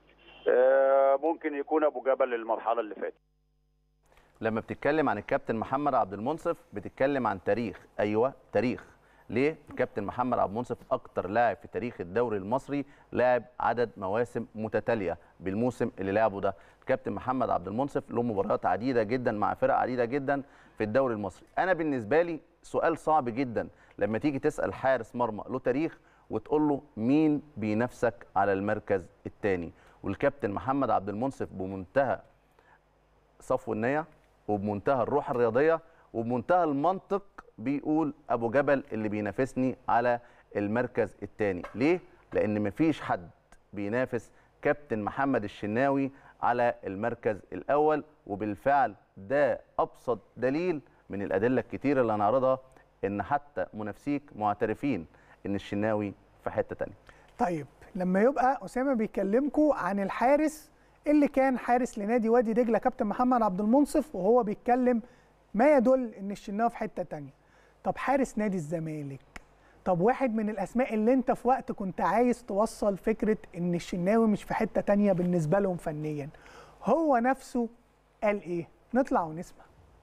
آه، ممكن يكون ابو جبل المرحله اللي فاتت لما بتتكلم عن الكابتن محمد عبد المنصف بتتكلم عن تاريخ ايوه تاريخ ليه الكابتن محمد عبد المنصف اكتر لاعب في تاريخ الدوري المصري لاعب عدد مواسم متتاليه بالموسم اللي لعبه ده الكابتن محمد عبد المنصف له مباريات عديده جدا مع فرق عديده جدا في الدوري المصري انا بالنسبه لي سؤال صعب جدا لما تيجي تسال حارس مرمى له تاريخ وتقول له مين بينافسك على المركز الثاني والكابتن محمد عبد المنصف بمنتهى صفو النية وبمنتهى الروح الرياضية وبمنتهى المنطق بيقول أبو جبل اللي بينافسني على المركز الثاني ليه؟ لأن مفيش حد بينافس كابتن محمد الشناوي على المركز الأول وبالفعل ده أبسط دليل من الأدلة الكتيرة اللي هنعرضها إن حتى منافسيك معترفين إن الشناوي في حتة تانية طيب لما يبقى اسامه بيكلمكم عن الحارس اللي كان حارس لنادي وادي دجله كابتن محمد عبد المنصف وهو بيتكلم ما يدل ان الشناوي في حته تانية طب حارس نادي الزمالك طب واحد من الاسماء اللي انت في وقت كنت عايز توصل فكره ان الشناوي مش في حته تانية بالنسبه لهم فنيا هو نفسه قال ايه نطلع ونسمع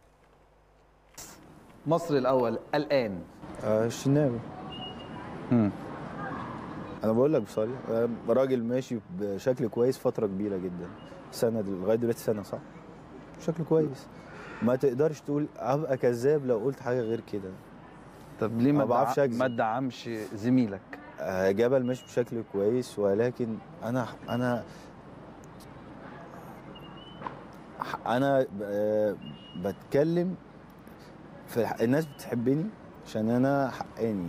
مصر الاول الان آه، الشناوي انا بقول لك بصريح آه، راجل ماشي بشكل كويس فتره كبيره جدا سنه دل- لغايه دلوقتي سنه صح بشكل كويس ما تقدرش تقول ابقى كذاب لو قلت حاجه غير كده طب ليه ما ما بعرفش دع- أكذب. ما تدعمش زميلك آه، جبل ماشي بشكل كويس ولكن انا انا انا آه، بتكلم في الح- الناس بتحبني عشان انا حقاني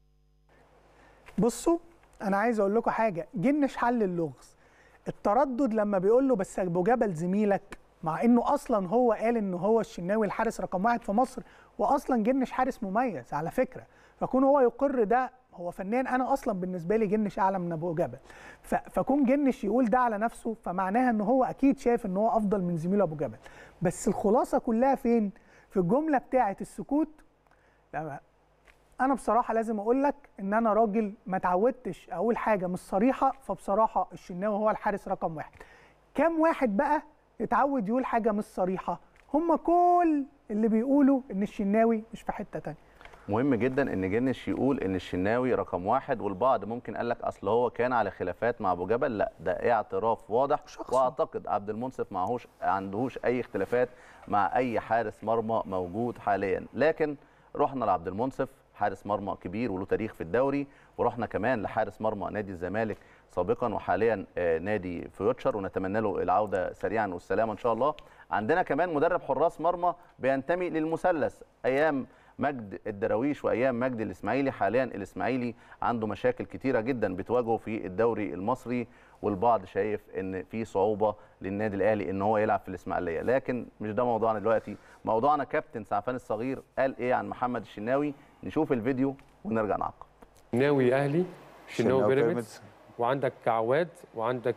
بصوا انا عايز اقول لكم حاجه جنش حل اللغز التردد لما بيقول له بس ابو جبل زميلك مع انه اصلا هو قال ان هو الشناوي الحارس رقم واحد في مصر واصلا جنش حارس مميز على فكره فكون هو يقر ده هو فنان انا اصلا بالنسبه لي جنش اعلى من ابو جبل ف- فكون جنش يقول ده على نفسه فمعناها ان هو اكيد شايف ان هو افضل من زميله ابو جبل بس الخلاصه كلها فين في الجمله بتاعه السكوت تمام انا بصراحه لازم اقول لك ان انا راجل ما اتعودتش اقول حاجه مش صريحه فبصراحه الشناوي هو الحارس رقم واحد كام واحد بقى اتعود يقول حاجه مش صريحه هم كل اللي بيقولوا ان الشناوي مش في حته تانية مهم جدا ان جنش يقول ان الشناوي رقم واحد والبعض ممكن قال لك اصل هو كان على خلافات مع ابو جبل لا ده اعتراف واضح واعتقد عبد المنصف معهوش عندهوش اي اختلافات مع اي حارس مرمى موجود حاليا لكن رحنا لعبد المنصف حارس مرمى كبير وله تاريخ في الدوري ورحنا كمان لحارس مرمى نادي الزمالك سابقا وحاليا آه، نادي فيوتشر ونتمنى له العوده سريعا والسلامه ان شاء الله عندنا كمان مدرب حراس مرمى بينتمي للمثلث ايام مجد الدراويش وايام مجد الاسماعيلي حاليا الاسماعيلي عنده مشاكل كتيره جدا بتواجهه في الدوري المصري والبعض شايف ان في صعوبه للنادي الاهلي ان هو يلعب في الاسماعيليه لكن مش ده موضوعنا دلوقتي موضوعنا كابتن سعفان الصغير قال ايه عن محمد الشناوي نشوف الفيديو ونرجع نعقب شناوي اهلي شناوي شناوي بيراميدز بيراميدز. وعندك عواد وعندك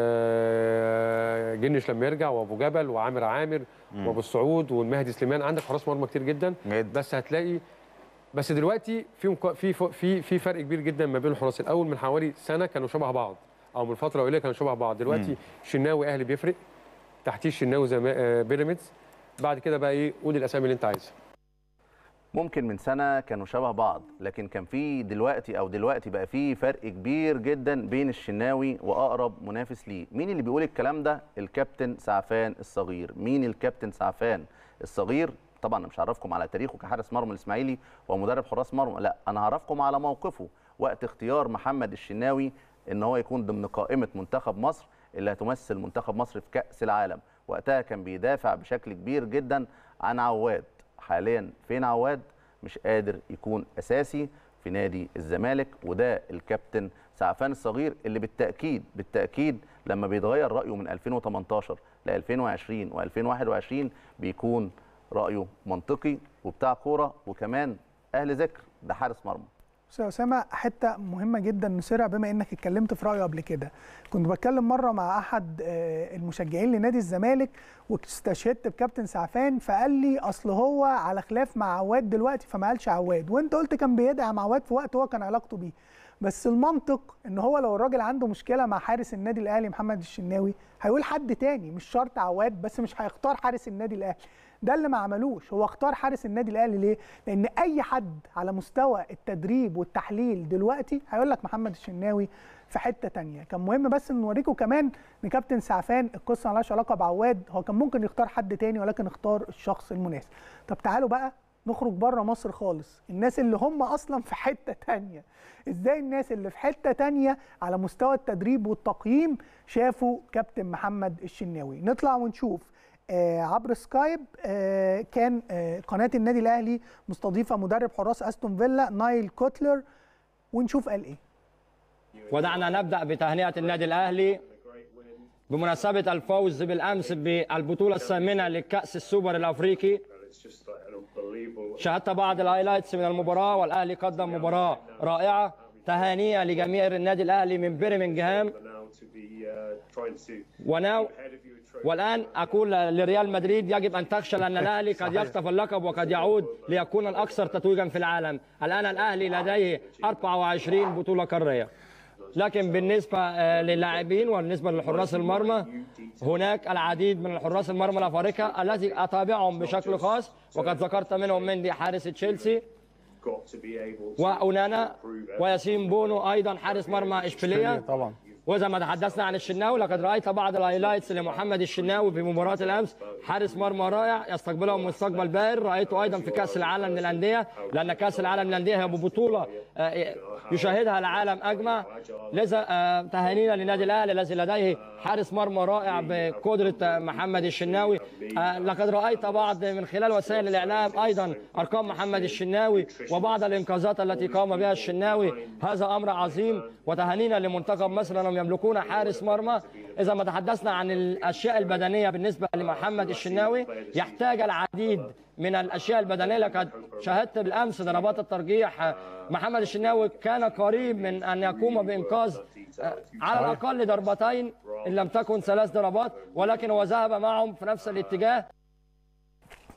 آه، جنش لما يرجع وابو جبل وعامر عامر مم. وابو السعود والمهدي سليمان عندك حراس مرمى كتير جدا جدا. بس هتلاقي بس دلوقتي في مك- في في في فرق كبير جدا ما بين الحراس الاول من حوالي سنه كانوا شبه بعض او من فتره قليله كانوا شبه بعض دلوقتي مم. شناوي اهلي بيفرق تحتيه الشناوي زي آه، بيراميدز بعد كده بقى ايه قول الاسامي اللي انت عايزها ممكن من سنه كانوا شبه بعض لكن كان في دلوقتي او دلوقتي بقى في فرق كبير جدا بين الشناوي واقرب منافس ليه مين اللي بيقول الكلام ده الكابتن سعفان الصغير مين الكابتن سعفان الصغير طبعا انا مش هعرفكم على تاريخه كحارس مرمى الاسماعيلي ومدرب حراس مرمى لا انا هعرفكم على موقفه وقت اختيار محمد الشناوي ان هو يكون ضمن قائمه منتخب مصر اللي هتمثل منتخب مصر في كاس العالم وقتها كان بيدافع بشكل كبير جدا عن عواد حاليا فين عواد مش قادر يكون اساسي في نادي الزمالك وده الكابتن سعفان الصغير اللي بالتاكيد بالتاكيد لما بيتغير رايه من 2018 ل 2020 و2021 بيكون رايه منطقي وبتاع كوره وكمان اهل ذكر ده حارس مرمى استاذ اسامه حته مهمه جدا نسرع بما انك اتكلمت في رايه قبل كده كنت بتكلم مره مع احد آه، المشجعين لنادي الزمالك واستشهدت بكابتن سعفان فقال لي اصل هو على خلاف مع عواد دلوقتي فما قالش عواد وانت قلت كان بيدعم عواد في وقت هو كان علاقته بيه بس المنطق ان هو لو الراجل عنده مشكله مع حارس النادي الاهلي محمد الشناوي هيقول حد تاني مش شرط عواد بس مش هيختار حارس النادي الاهلي ده اللي ما عملوش هو اختار حارس النادي الاهلي ليه لان اي حد على مستوى التدريب والتحليل دلوقتي هيقول لك محمد الشناوي في حته تانية كان مهم بس ان نوريكم كمان ان كابتن سعفان القصه مالهاش علاقه بعواد هو كان ممكن يختار حد تاني ولكن اختار الشخص المناسب طب تعالوا بقى نخرج بره مصر خالص الناس اللي هم اصلا في حته تانية ازاي الناس اللي في حته تانية على مستوى التدريب والتقييم شافوا كابتن محمد الشناوي نطلع ونشوف آه عبر سكايب آه كان آه قناه النادي الاهلي مستضيفه مدرب حراس استون فيلا نايل كوتلر ونشوف قال ايه ودعنا نبدأ بتهنئة النادي الأهلي بمناسبة الفوز بالأمس بالبطولة الثامنة لكأس السوبر الأفريقي شاهدت بعض الهايلايتس من المباراة والأهلي قدم مباراة رائعة تهانية لجماهير النادي الأهلي من برمنجهام وناو والآن أقول لريال مدريد يجب أن تخشى لأن الأهلي قد يخطف اللقب وقد يعود ليكون الأكثر تتويجا في العالم الآن الأهلي لديه 24 بطولة قارية لكن بالنسبة آه، للاعبين وبالنسبة لحراس المرمى هناك العديد من الحراس المرمى الأفارقة التي أتابعهم بشكل خاص وقد ذكرت منهم مندي حارس تشيلسي وأونانا وياسين بونو أيضا حارس مرمى إشبيلية طبعا وإذا ما تحدثنا عن الشناوي لقد رأيت بعض الهايلايتس لمحمد الشناوي في مباراة الأمس حارس مرمى رائع يستقبله مستقبل باهر رأيته أيضا في كأس العالم للأندية لأن كأس العالم للأندية هي بطولة آه، يشاهدها العالم أجمع لذا آه، تهانينا للنادي الأهلي الذي لديه حارس مرمى رائع بقدرة آه، محمد الشناوي آه، لقد رأيت بعض من خلال وسائل الإعلام أيضا أرقام محمد الشناوي وبعض الإنقاذات التي قام بها الشناوي هذا أمر عظيم وتهانينا لمنتخب مصر أنهم يملكون حارس مرمى إذا ما تحدثنا عن الأشياء البدنية بالنسبة لمحمد الشناوي يحتاج العديد من الأشياء البدنية لقد شاهدت بالأمس ضربات الترجيح محمد الشناوي كان قريب من أن يقوم بإنقاذ على الأقل ضربتين إن لم تكن ثلاث ضربات ولكن هو ذهب معهم في نفس الاتجاه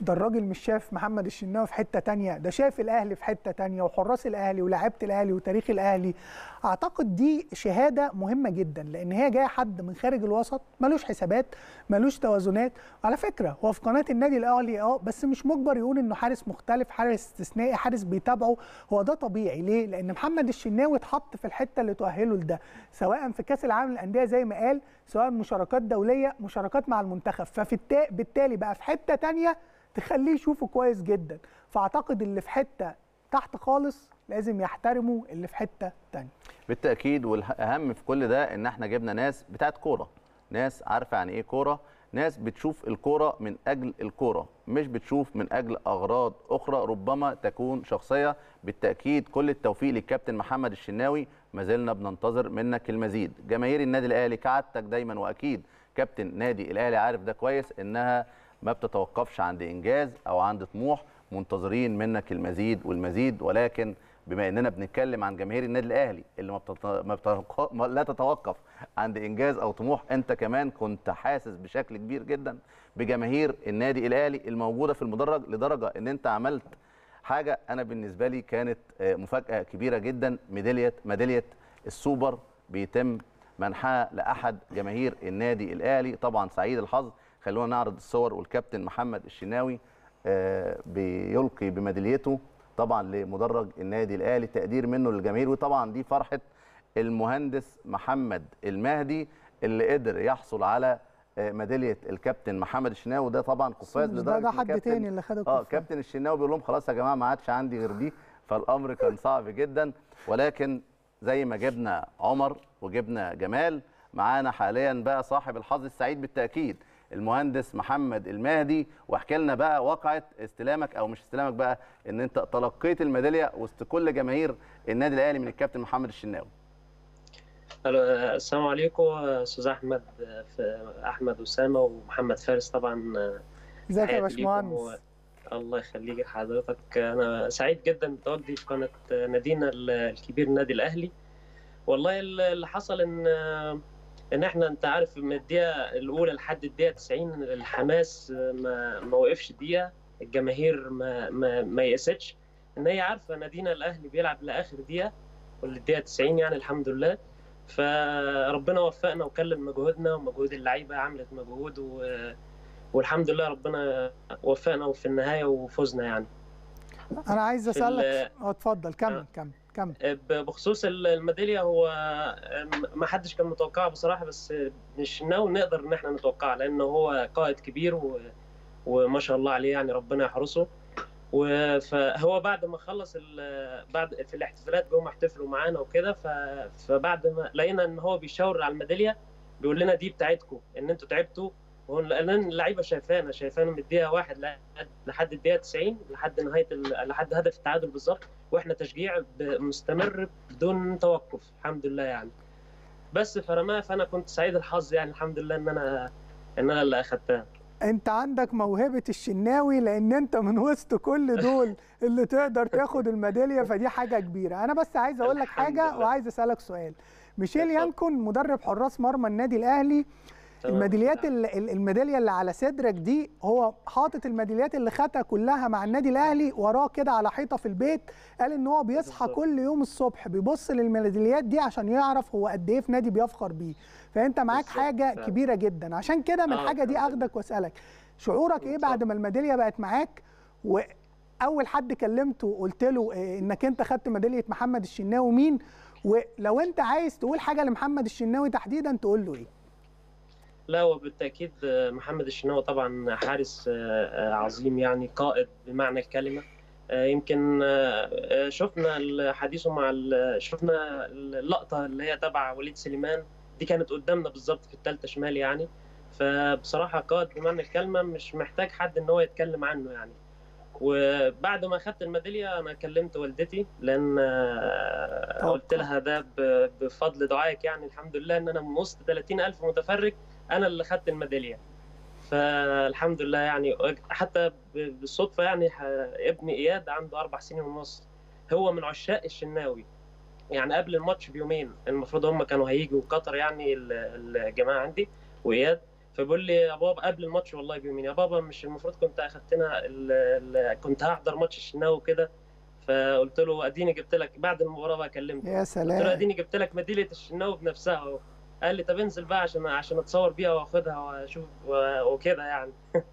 ده الراجل مش شايف محمد الشناوي في حته تانية ده شايف الاهلي في حته تانية وحراس الاهلي ولاعيبه الاهلي وتاريخ الاهلي اعتقد دي شهاده مهمه جدا لان هي جايه حد من خارج الوسط ملوش حسابات ملوش توازنات على فكره هو في قناه النادي الاهلي اه بس مش مجبر يقول انه حارس مختلف حارس استثنائي حارس بيتابعه هو ده طبيعي ليه لان محمد الشناوي اتحط في الحته اللي تؤهله لده سواء في كاس العالم للانديه زي ما قال سواء مشاركات دوليه مشاركات مع المنتخب فبالتالي بقى في حته تانية تخليه يشوفه كويس جدا فاعتقد اللي في حته تحت خالص لازم يحترموا اللي في حته تانية بالتاكيد والاهم في كل ده ان احنا جبنا ناس بتاعت كوره ناس عارفه يعني ايه كوره ناس بتشوف الكوره من اجل الكوره مش بتشوف من اجل اغراض اخرى ربما تكون شخصيه بالتاكيد كل التوفيق للكابتن محمد الشناوي ما زلنا بننتظر منك المزيد جماهير النادي الاهلي كعادتك دايما واكيد كابتن نادي الاهلي عارف ده كويس انها ما بتتوقفش عند انجاز او عند طموح منتظرين منك المزيد والمزيد ولكن بما اننا بنتكلم عن جماهير النادي الاهلي اللي ما, بتط... ما, بتوق... ما لا تتوقف عند انجاز او طموح انت كمان كنت حاسس بشكل كبير جدا بجماهير النادي الاهلي الموجوده في المدرج لدرجه ان انت عملت حاجه انا بالنسبه لي كانت مفاجاه كبيره جدا ميداليه ميداليه السوبر بيتم منحها لاحد جماهير النادي الاهلي طبعا سعيد الحظ خلونا نعرض الصور والكابتن محمد الشناوي بيلقي بميداليته طبعا لمدرج النادي الاهلي تقدير منه للجماهير وطبعا دي فرحه المهندس محمد المهدي اللي قدر يحصل على ميداليه الكابتن محمد الشناوي وده طبعا قفاز لدرجه ده حد تاني اللي خد اه كابتن الشناوي بيقول لهم خلاص يا جماعه ما عادش عندي غير دي فالامر كان صعب جدا ولكن زي ما جبنا عمر وجبنا جمال معانا حاليا بقى صاحب الحظ السعيد بالتاكيد المهندس محمد المهدي واحكي لنا بقى واقعه استلامك او مش استلامك بقى ان انت تلقيت الميداليه وسط كل جماهير النادي الاهلي من الكابتن محمد الشناوي. السلام عليكم استاذ احمد احمد اسامه ومحمد فارس طبعا ازيك يا باشمهندس و... الله يخليك حضرتك انا سعيد جدا بتواجدي في قناه نادينا الكبير النادي الاهلي والله اللي حصل ان ان احنا انت عارف من الدقيقه الاولى لحد الدقيقه 90 الحماس ما ما وقفش دقيقه الجماهير ما ما ما يأستش ان هي عارفه نادينا الاهلي بيلعب لاخر دقيقه والدقيقه 90 يعني الحمد لله فربنا وفقنا وكلل مجهودنا ومجهود اللعيبه عملت مجهود و... والحمد لله ربنا وفقنا وفي النهايه وفزنا يعني انا عايز اسالك اه اتفضل كمل كمل كمل بخصوص الميداليه هو ما حدش كان متوقعها بصراحه بس مش ناوي نقدر ان احنا نتوقعها لانه هو قائد كبير و... وما شاء الله عليه يعني ربنا يحرسه فهو بعد ما خلص بعد في الاحتفالات جم احتفلوا معانا وكده فبعد ما لقينا ان هو بيشاور على الميداليه بيقول لنا دي بتاعتكم ان انتوا تعبتوا لان اللعيبه شايفانا شايفانا من الدقيقه واحد لحد الدقيقه 90 لحد نهايه لحد هدف التعادل بالظبط واحنا تشجيع مستمر بدون توقف الحمد لله يعني بس فرماها فانا كنت سعيد الحظ يعني الحمد لله ان انا ان انا اللي اخدتها انت عندك موهبه الشناوي لان انت من وسط كل دول اللي تقدر تاخد الميداليه فدي حاجه كبيره انا بس عايز اقول لك حاجه وعايز اسالك سؤال ميشيل يانكون مدرب حراس مرمى النادي الاهلي الميداليات الميداليه اللي على صدرك دي هو حاطط الميداليات اللي خدها كلها مع النادي الاهلي وراه كده على حيطه في البيت قال ان هو بيصحى كل يوم الصبح بيبص للميداليات دي عشان يعرف هو قد ايه في نادي بيفخر بيه فانت معاك حاجه كبيره جدا عشان كده من الحاجه دي اخدك واسالك شعورك ايه بعد ما الميداليه بقت معاك واول حد كلمته قلت له انك انت خدت ميداليه محمد الشناوي مين ولو انت عايز تقول حاجه لمحمد الشناوي تحديدا تقول له ايه لا هو بالتاكيد محمد الشناوي طبعا حارس عظيم يعني قائد بمعنى الكلمه يمكن شفنا حديثه مع شفنا اللقطه اللي هي تبع وليد سليمان دي كانت قدامنا بالظبط في الثالثه شمال يعني فبصراحه قائد بمعنى الكلمه مش محتاج حد ان هو يتكلم عنه يعني وبعد ما اخذت الميداليه انا كلمت والدتي لان قلت لها ده بفضل دعائك يعني الحمد لله ان انا من وسط 30000 متفرج انا اللي خدت الميداليه فالحمد لله يعني حتى بالصدفه يعني ابني اياد عنده اربع سنين ونص هو من عشاق الشناوي يعني قبل الماتش بيومين المفروض هم كانوا هيجوا قطر يعني الجماعه عندي واياد فبيقول لي يا بابا قبل الماتش والله بيومين يا بابا مش المفروض كنت اخدتنا ال... ال... كنت هحضر ماتش الشناوي وكده فقلت له اديني جبت لك بعد المباراه بقى كلمته يا قلت له سلام اديني جبت لك ميداليه الشناوي بنفسها اهو قال لي طب انزل بقى عشان عشان اتصور بيها واخدها واشوف و- وكده يعني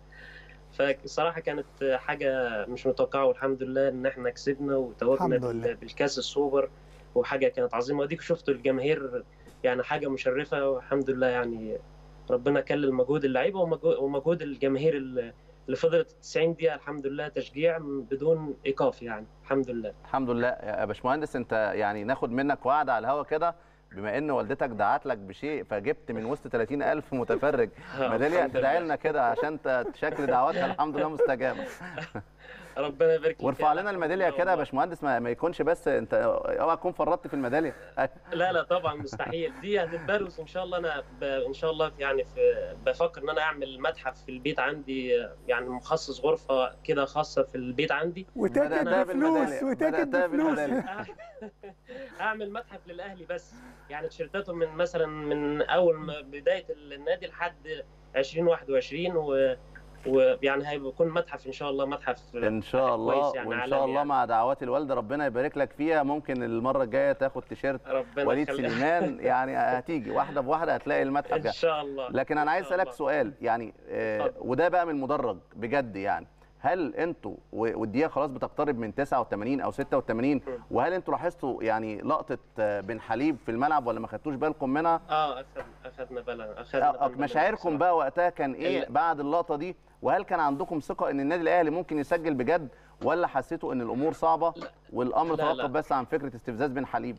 فصراحة كانت حاجة مش متوقعة والحمد لله إن إحنا كسبنا وتوجنا الحمد لله. بال- بالكأس السوبر وحاجة كانت عظيمة وأديك شفتوا الجماهير يعني حاجة مشرفة والحمد لله يعني ربنا كلل مجهود اللعيبة ومجهود ومجهود الجماهير اللي اللي فضلت 90 دقيقة الحمد لله تشجيع بدون إيقاف يعني الحمد لله الحمد لله يا باشمهندس انت يعني ناخد منك وعد على الهوا كده بما ان والدتك دعت لك بشيء فجبت من وسط 30000 متفرج ميداليه الحمد تدعي لله. لنا كده عشان ت- شكل دعواتها الحمد لله مستجابه ربنا يبارك لك وارفع يا لنا الميداليه كده يا باشمهندس ما, ما يكونش بس انت اوعى تكون فرطت في الميداليه لا لا طبعا مستحيل دي هتتبروز ان شاء الله انا ب... ان شاء الله يعني في بفكر ان انا اعمل متحف في البيت عندي يعني مخصص غرفه كده خاصه في البيت عندي وتاكد أنا- بفلوس وتاكد بفلوس اعمل متحف للاهلي بس يعني تيشيرتاتهم من مثلا من اول ما بدايه النادي لحد 2021 و ويعني هيكون متحف ان شاء الله متحف ان شاء الله كويس يعني وان عالمي شاء الله يعني. مع دعوات الوالده ربنا يبارك لك فيها ممكن المره الجايه تاخد تيشيرت ربنا وليد يخليك. سليمان يعني هتيجي واحده بواحده هتلاقي المتحف ان ده شاء الله لكن انا عايز إن شاء اسالك الله. سؤال يعني آه وده بقى من المدرج بجد يعني هل انتوا و- والدقيقه خلاص بتقترب من 89 او 86 وهل انتوا لاحظتوا يعني لقطه آه، بن حليب في الملعب ولا ما خدتوش بالكم منها اه اخذ اخذنا بالنا اخذنا آه، بالنا مشاعركم بقى وقتها كان ايه ال- بعد اللقطه دي وهل كان عندكم ثقه ان النادي الاهلي ممكن يسجل بجد ولا حسيتوا ان الامور صعبه والامر لا، لا. توقف بس عن فكره استفزاز بن حليب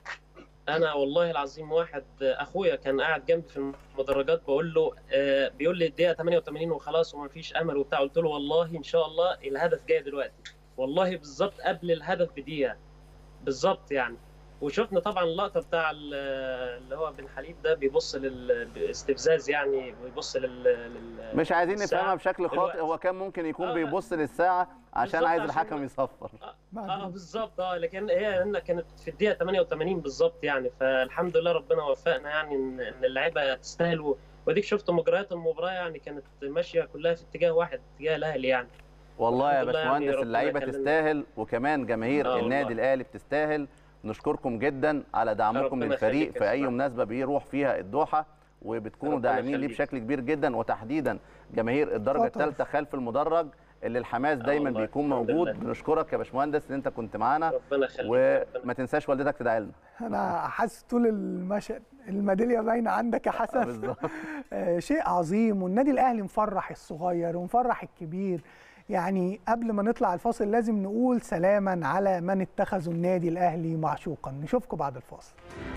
انا والله العظيم واحد اخويا كان قاعد جنبي في المدرجات بقول له آه، بيقول لي الدقيقه 88 وخلاص وما فيش امل وبتاع قلت له والله ان شاء الله الهدف جاي دلوقتي والله بالظبط قبل الهدف بدقيقه بالظبط يعني وشفنا طبعا اللقطه بتاع ال- اللي هو بن حليب ده بيبص للاستفزاز يعني بيبص لل, لل... مش عايزين الساعة. نفهمها بشكل خاطئ الوقت. هو كان ممكن يكون آه، بيبص للساعه عشان بالظبط عايز عشان- الحكم يصفر اه بالظبط اه لكن هي هنا كانت في الدقيقه 88 بالظبط يعني فالحمد لله ربنا وفقنا يعني ان إن اللعيبه تستاهل و- واديك شفت مجريات المباراه يعني كانت ماشيه كلها في اتجاه واحد اتجاه الاهلي يعني والله يا الحمد لله يعني باشمهندس ربنا اللعيبه يكلمنا. تستاهل وكمان جماهير آه النادي والله. الاهلي بتستاهل نشكركم جدا على دعمكم ربنا للفريق يخليك يا في اي أستاذ. مناسبه بيروح فيها الدوحه وبتكونوا ربنا داعمين ليه يخليك. بشكل كبير جدا وتحديدا جماهير الدرجه اتفضل. الثالثه خلف المدرج اللي الحماس دايما والله، بيكون الحمد موجود لله. بنشكرك يا باشمهندس ان انت كنت معانا ربنا يخليك وما تنساش والدتك تدعي لنا انا حاسس طول المشهد الميداليه باينه عندك يا حسن بالظبط آه، شيء عظيم والنادي الاهلي مفرح الصغير ومفرح الكبير يعني قبل ما نطلع الفاصل لازم نقول سلاما على من اتخذوا النادي الاهلي معشوقا نشوفكم بعد الفاصل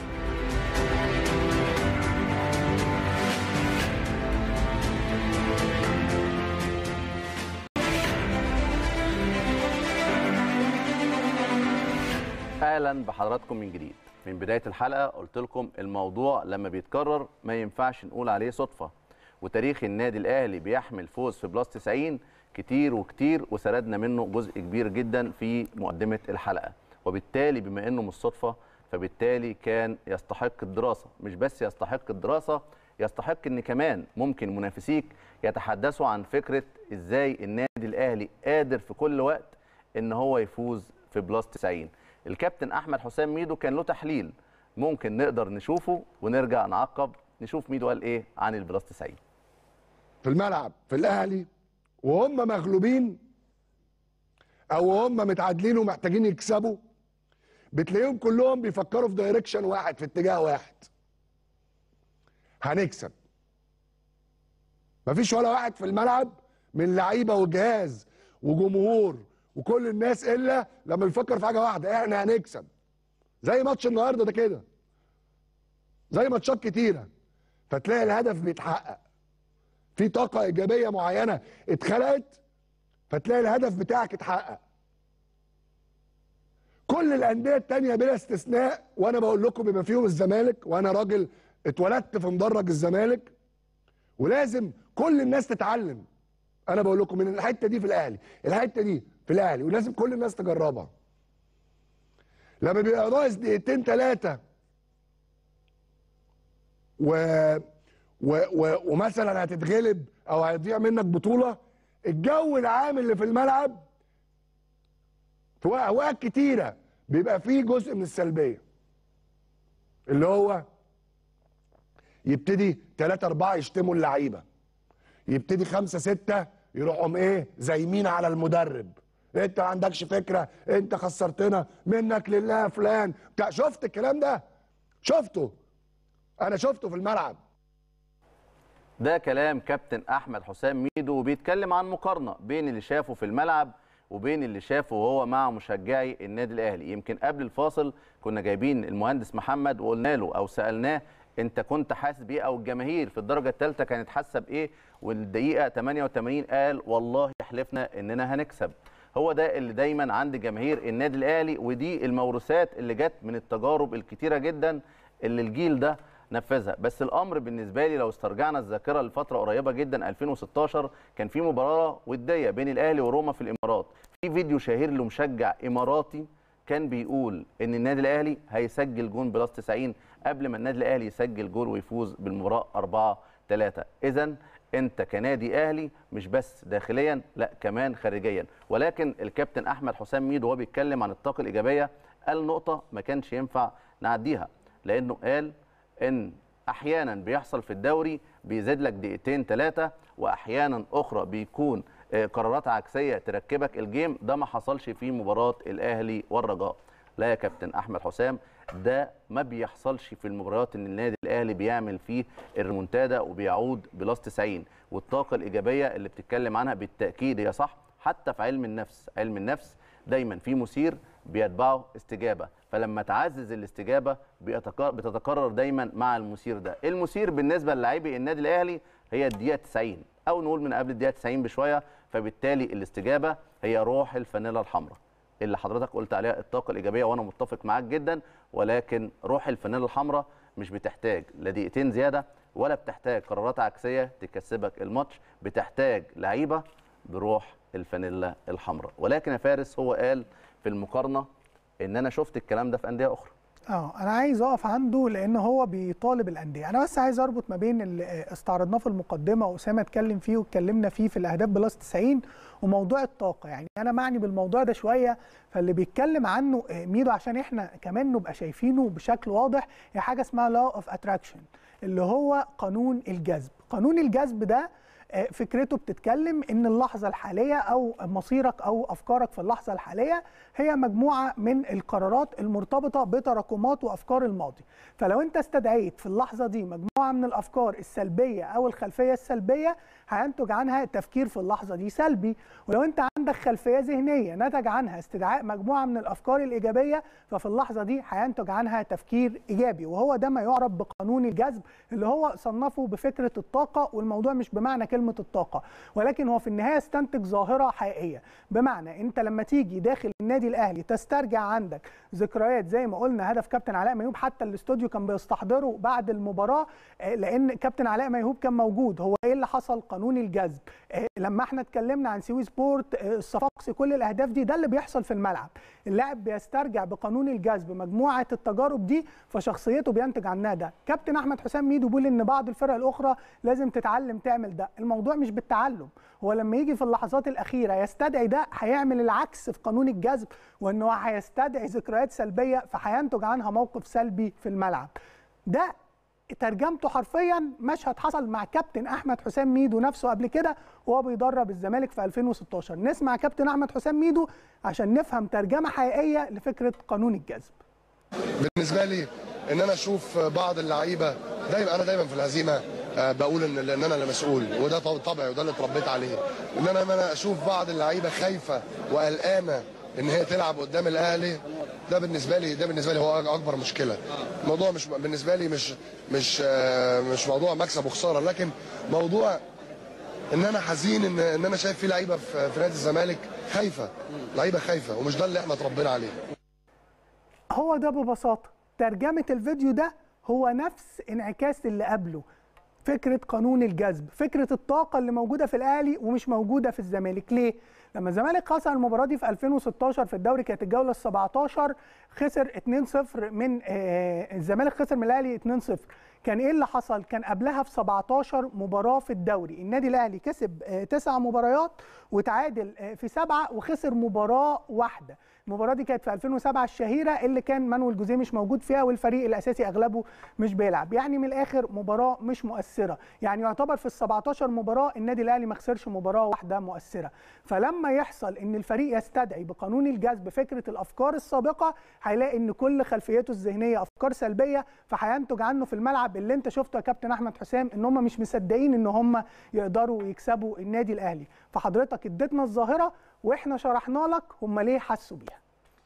اهلا بحضراتكم من جديد من بدايه الحلقه قلت لكم الموضوع لما بيتكرر ما ينفعش نقول عليه صدفه وتاريخ النادي الاهلي بيحمل فوز في بلس 90 كتير وكتير وسردنا منه جزء كبير جدا في مقدمه الحلقه وبالتالي بما انه مش صدفه فبالتالي كان يستحق الدراسه مش بس يستحق الدراسه يستحق ان كمان ممكن منافسيك يتحدثوا عن فكره ازاي النادي الاهلي قادر في كل وقت ان هو يفوز في بلس 90 الكابتن احمد حسام ميدو كان له تحليل ممكن نقدر نشوفه ونرجع نعقب نشوف ميدو قال ايه عن البلس 90 في الملعب في الاهلي وهم مغلوبين او هم متعادلين ومحتاجين يكسبوا بتلاقيهم كلهم بيفكروا في دايركشن واحد في اتجاه واحد هنكسب مفيش ولا واحد في الملعب من لعيبه وجهاز وجمهور وكل الناس الا لما بيفكر في حاجه واحده احنا هنكسب زي ماتش النهارده ده كده زي ماتشات كتيره فتلاقي الهدف بيتحقق في طاقه ايجابيه معينه اتخلقت فتلاقي الهدف بتاعك اتحقق كل الانديه التانية بلا استثناء وانا بقول لكم بما فيهم الزمالك وانا راجل اتولدت في مدرج الزمالك ولازم كل الناس تتعلم انا بقول لكم من الحته دي في الاهلي الحته دي في الاهلي ولازم كل الناس تجربها لما بيبقى ناقص دقيقتين ثلاثه و... و و ومثلا هتتغلب او هيضيع منك بطوله الجو العام اللي في الملعب في اوقات كتيره بيبقى فيه جزء من السلبيه اللي هو يبتدي ثلاثة أربعة يشتموا اللعيبة يبتدي خمسة ستة يروحوا ايه زايمين على المدرب انت ما عندكش فكرة انت خسرتنا منك لله يا فلان بتاع- شفت الكلام ده شفته انا شفته في الملعب ده كلام كابتن احمد حسام ميدو وبيتكلم عن مقارنه بين اللي شافه في الملعب وبين اللي شافه وهو مع مشجعي النادي الاهلي يمكن قبل الفاصل كنا جايبين المهندس محمد وقلنا له او سالناه انت كنت حاسس بايه او الجماهير في الدرجه الثالثه كانت حاسه بايه والدقيقه 88 قال والله حلفنا اننا هنكسب هو ده اللي دايما عند جماهير النادي الاهلي ودي الموروثات اللي جت من التجارب الكتيره جدا اللي الجيل ده نفذها بس الامر بالنسبه لي لو استرجعنا الذاكره لفتره قريبه جدا 2016 كان في مباراه وديه بين الاهلي وروما في الامارات في فيديو شهير لمشجع اماراتي كان بيقول ان النادي الاهلي هيسجل جون بلس 90 قبل ما النادي الاهلي يسجل جول ويفوز بالمباراه 4 3 اذا انت كنادي اهلي مش بس داخليا لا كمان خارجيا ولكن الكابتن احمد حسام ميدو وهو بيتكلم عن الطاقه الايجابيه قال نقطه ما كانش ينفع نعديها لانه قال ان احيانا بيحصل في الدوري بيزيد لك دقيقتين ثلاثه واحيانا اخرى بيكون آه، قرارات عكسيه تركبك الجيم ده ما حصلش في مباراه الاهلي والرجاء لا يا كابتن احمد حسام ده ما بيحصلش في المباريات ان النادي الاهلي بيعمل فيه الريمونتادا وبيعود بلس 90 والطاقه الايجابيه اللي بتتكلم عنها بالتاكيد هي صح حتى في علم النفس علم النفس دايما في مثير بيتبعه استجابه فلما تعزز الاستجابه بيتك- بتتكرر دايما مع المثير ده المثير بالنسبه للاعبي النادي الاهلي هي الدقيقه 90 او نقول من قبل الدقيقه 90 بشويه فبالتالي الاستجابه هي روح الفانيلا الحمراء اللي حضرتك قلت عليها الطاقه الايجابيه وانا متفق معاك جدا ولكن روح الفانيلا الحمراء مش بتحتاج لا دقيقتين زياده ولا بتحتاج قرارات عكسيه تكسبك الماتش بتحتاج لعيبه بروح الفانيلا الحمراء ولكن يا فارس هو قال في المقارنه ان انا شفت الكلام ده في انديه اخرى اه انا عايز اقف عنده لان هو بيطالب الانديه انا بس عايز اربط ما بين اللي استعرضناه في المقدمه واسامه اتكلم فيه واتكلمنا فيه في الاهداف بلس 90 وموضوع الطاقه يعني انا معني بالموضوع ده شويه فاللي بيتكلم عنه آه، ميدو عشان احنا كمان نبقى شايفينه بشكل واضح هي حاجه اسمها law اوف اتراكشن اللي هو قانون الجذب قانون الجذب ده آه، فكرته بتتكلم ان اللحظه الحاليه او مصيرك او افكارك في اللحظه الحاليه هي مجموعه من القرارات المرتبطه بتراكمات وافكار الماضي فلو انت استدعيت في اللحظه دي مجموعه من الافكار السلبيه او الخلفيه السلبيه هينتج عنها تفكير في اللحظه دي سلبي ولو انت عندك خلفيه ذهنيه نتج عنها استدعاء مجموعه من الافكار الايجابيه ففي اللحظه دي هينتج عنها تفكير ايجابي وهو ده ما يعرف بقانون الجذب اللي هو صنفه بفكره الطاقه والموضوع مش بمعنى كلمه الطاقه ولكن هو في النهايه استنتج ظاهره حقيقيه بمعنى انت لما تيجي داخل النادي الاهلي تسترجع عندك ذكريات زي ما قلنا هدف كابتن علاء ميوب حتى الاستوديو كان بيستحضره بعد المباراه آه، لان كابتن علاء ميهوب كان موجود هو ايه اللي حصل قانون الجذب آه، لما احنا اتكلمنا عن سوي سبورت آه، الصفاقسي كل الاهداف دي ده اللي بيحصل في الملعب اللاعب بيسترجع بقانون الجذب مجموعه التجارب دي فشخصيته بينتج عنها ده كابتن احمد حسام ميدو بيقول ان بعض الفرق الاخرى لازم تتعلم تعمل ده الموضوع مش بالتعلم هو لما يجي في اللحظات الاخيره يستدعي ده هيعمل العكس في قانون الجذب وانه هيستدعي ذكريات سلبيه فهينتج عنها موقف سلبي في الملعب ده ترجمته حرفيا مشهد حصل مع كابتن احمد حسام ميدو نفسه قبل كده وهو بيدرب الزمالك في 2016 نسمع كابتن احمد حسام ميدو عشان نفهم ترجمه حقيقيه لفكره قانون الجذب بالنسبه لي ان انا اشوف بعض اللعيبه دايما انا دايما في الهزيمه آه، بقول ان ان انا اللي مسؤول وده طب- طبعي وده اللي اتربيت عليه ان انا ان انا اشوف بعض اللعيبه خايفه وقلقانه ان هي تلعب قدام الاهلي ده بالنسبه لي ده بالنسبه لي هو اكبر مشكله الموضوع مش بالنسبه لي مش مش آه، مش موضوع مكسب وخساره لكن موضوع ان انا حزين ان ان انا شايف في لعيبه في في نادي الزمالك خايفه لعيبه خايفه ومش ده اللي احنا اتربينا عليه هو ده ببساطه ترجمه الفيديو ده هو نفس انعكاس اللي قبله فكره قانون الجذب فكره الطاقه اللي موجوده في الاهلي ومش موجوده في الزمالك ليه لما الزمالك خسر المباراه دي في 2016 في الدوري كانت الجوله ال 17 خسر 2-0 من آه، الزمالك خسر من الاهلي 2-0 كان ايه اللي حصل كان قبلها في 17 مباراه في الدوري النادي الاهلي كسب آه، تسع مباريات وتعادل آه، في سبعه وخسر مباراه واحده المباراه دي كانت في 2007 الشهيره اللي كان مانويل جوزيه مش موجود فيها والفريق الاساسي اغلبه مش بيلعب يعني من الاخر مباراه مش مؤثره يعني يعتبر في ال 17 مباراه النادي الاهلي ما خسرش مباراه واحده مؤثره فلما يحصل ان الفريق يستدعي بقانون الجذب فكره الافكار السابقه هيلاقي ان كل خلفيته الذهنيه افكار سلبيه فهينتج عنه في الملعب اللي انت شفته يا كابتن احمد حسام ان هم مش مصدقين ان هم يقدروا يكسبوا النادي الاهلي فحضرتك اديتنا الظاهره واحنا شرحنا لك هم ليه حسوا بيها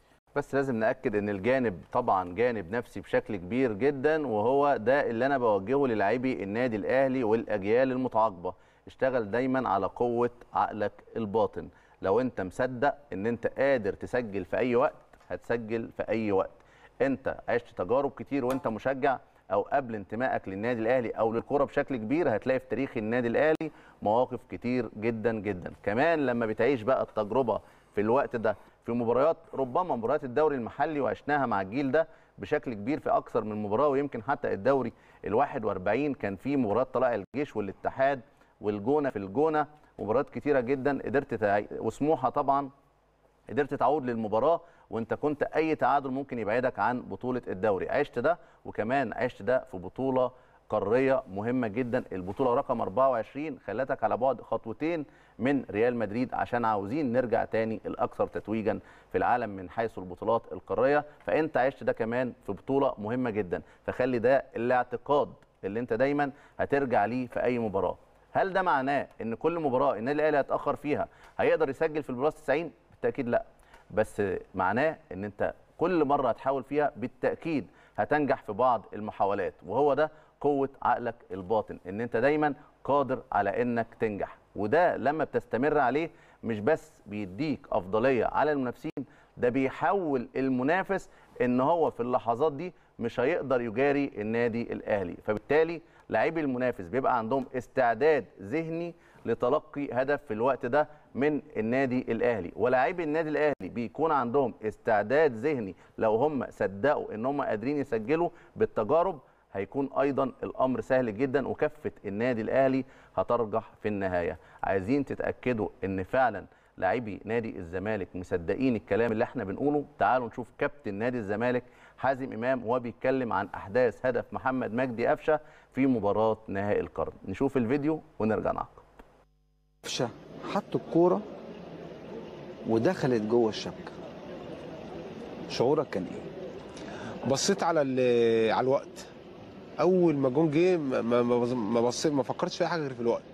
بس لازم ناكد ان الجانب طبعا جانب نفسي بشكل كبير جدا وهو ده اللي انا بوجهه للاعبي النادي الاهلي والاجيال المتعاقبه اشتغل دايما على قوه عقلك الباطن لو انت مصدق ان انت قادر تسجل في اي وقت هتسجل في اي وقت انت عشت تجارب كتير وانت مشجع او قبل انتمائك للنادي الاهلي او للكره بشكل كبير هتلاقي في تاريخ النادي الاهلي مواقف كتير جدا جدا كمان لما بتعيش بقى التجربه في الوقت ده في مباريات ربما مباريات الدوري المحلي وعشناها مع الجيل ده بشكل كبير في اكثر من مباراه ويمكن حتى الدوري ال 41 كان فيه مباراه طلائع الجيش والاتحاد والجونه في الجونه مباريات كتيره جدا قدرت تع... وسموحه طبعا قدرت تعود للمباراه وانت كنت اي تعادل ممكن يبعدك عن بطوله الدوري عشت ده وكمان عشت ده في بطوله قاريه مهمه جدا البطوله رقم 24 خلتك على بعد خطوتين من ريال مدريد عشان عاوزين نرجع تاني الاكثر تتويجا في العالم من حيث البطولات القاريه فانت عشت ده كمان في بطوله مهمه جدا فخلي ده الاعتقاد اللي انت دايما هترجع ليه في اي مباراه هل ده معناه ان كل مباراه النادي الاهلي هيتاخر فيها هيقدر يسجل في البلاس 90 بالتاكيد لا بس معناه ان انت كل مره هتحاول فيها بالتاكيد هتنجح في بعض المحاولات وهو ده قوه عقلك الباطن ان انت دايما قادر على انك تنجح وده لما بتستمر عليه مش بس بيديك افضليه على المنافسين ده بيحول المنافس ان هو في اللحظات دي مش هيقدر يجاري النادي الاهلي فبالتالي لاعبي المنافس بيبقى عندهم استعداد ذهني لتلقي هدف في الوقت ده من النادي الاهلي ولاعبي النادي الاهلي بيكون عندهم استعداد ذهني لو هم صدقوا ان هم قادرين يسجلوا بالتجارب هيكون ايضا الامر سهل جدا وكفه النادي الاهلي هترجح في النهايه عايزين تتاكدوا ان فعلا لاعبي نادي الزمالك مصدقين الكلام اللي احنا بنقوله تعالوا نشوف كابتن نادي الزمالك حازم امام وهو بيتكلم عن احداث هدف محمد مجدي قفشه في مباراه نهائي القرن نشوف الفيديو ونرجع نعقب قفشه حط الكوره ودخلت جوه الشبكه شعورك كان ايه بصيت على ال- على الوقت اول ما جون جه ما ما ما بصيت ما فكرتش في اي حاجه غير في الوقت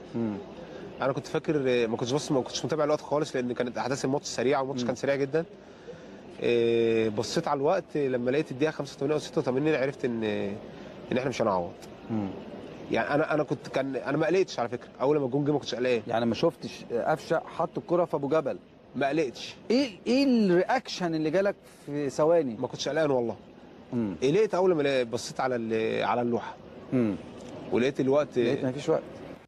انا كنت فاكر ما كنتش بص ما كنتش متابع الوقت خالص لان كانت احداث الماتش سريعه والماتش كان سريع جدا إيه، بصيت على الوقت لما لقيت الدقيقه 85 او 86 عرفت ان ان احنا مش هنعوض يعني انا انا كنت كان انا ما قلقتش على فكره اول ما الجون جه ما كنتش قلقان يعني ما شفتش قفشه حط الكره في ابو جبل ما قلقتش ايه ايه الرياكشن اللي جالك في ثواني ما كنتش قلقان والله قلقت اول ما لقيت- بصيت على ال- على اللوحه ولقيت الوقت لقيت مفيش وقت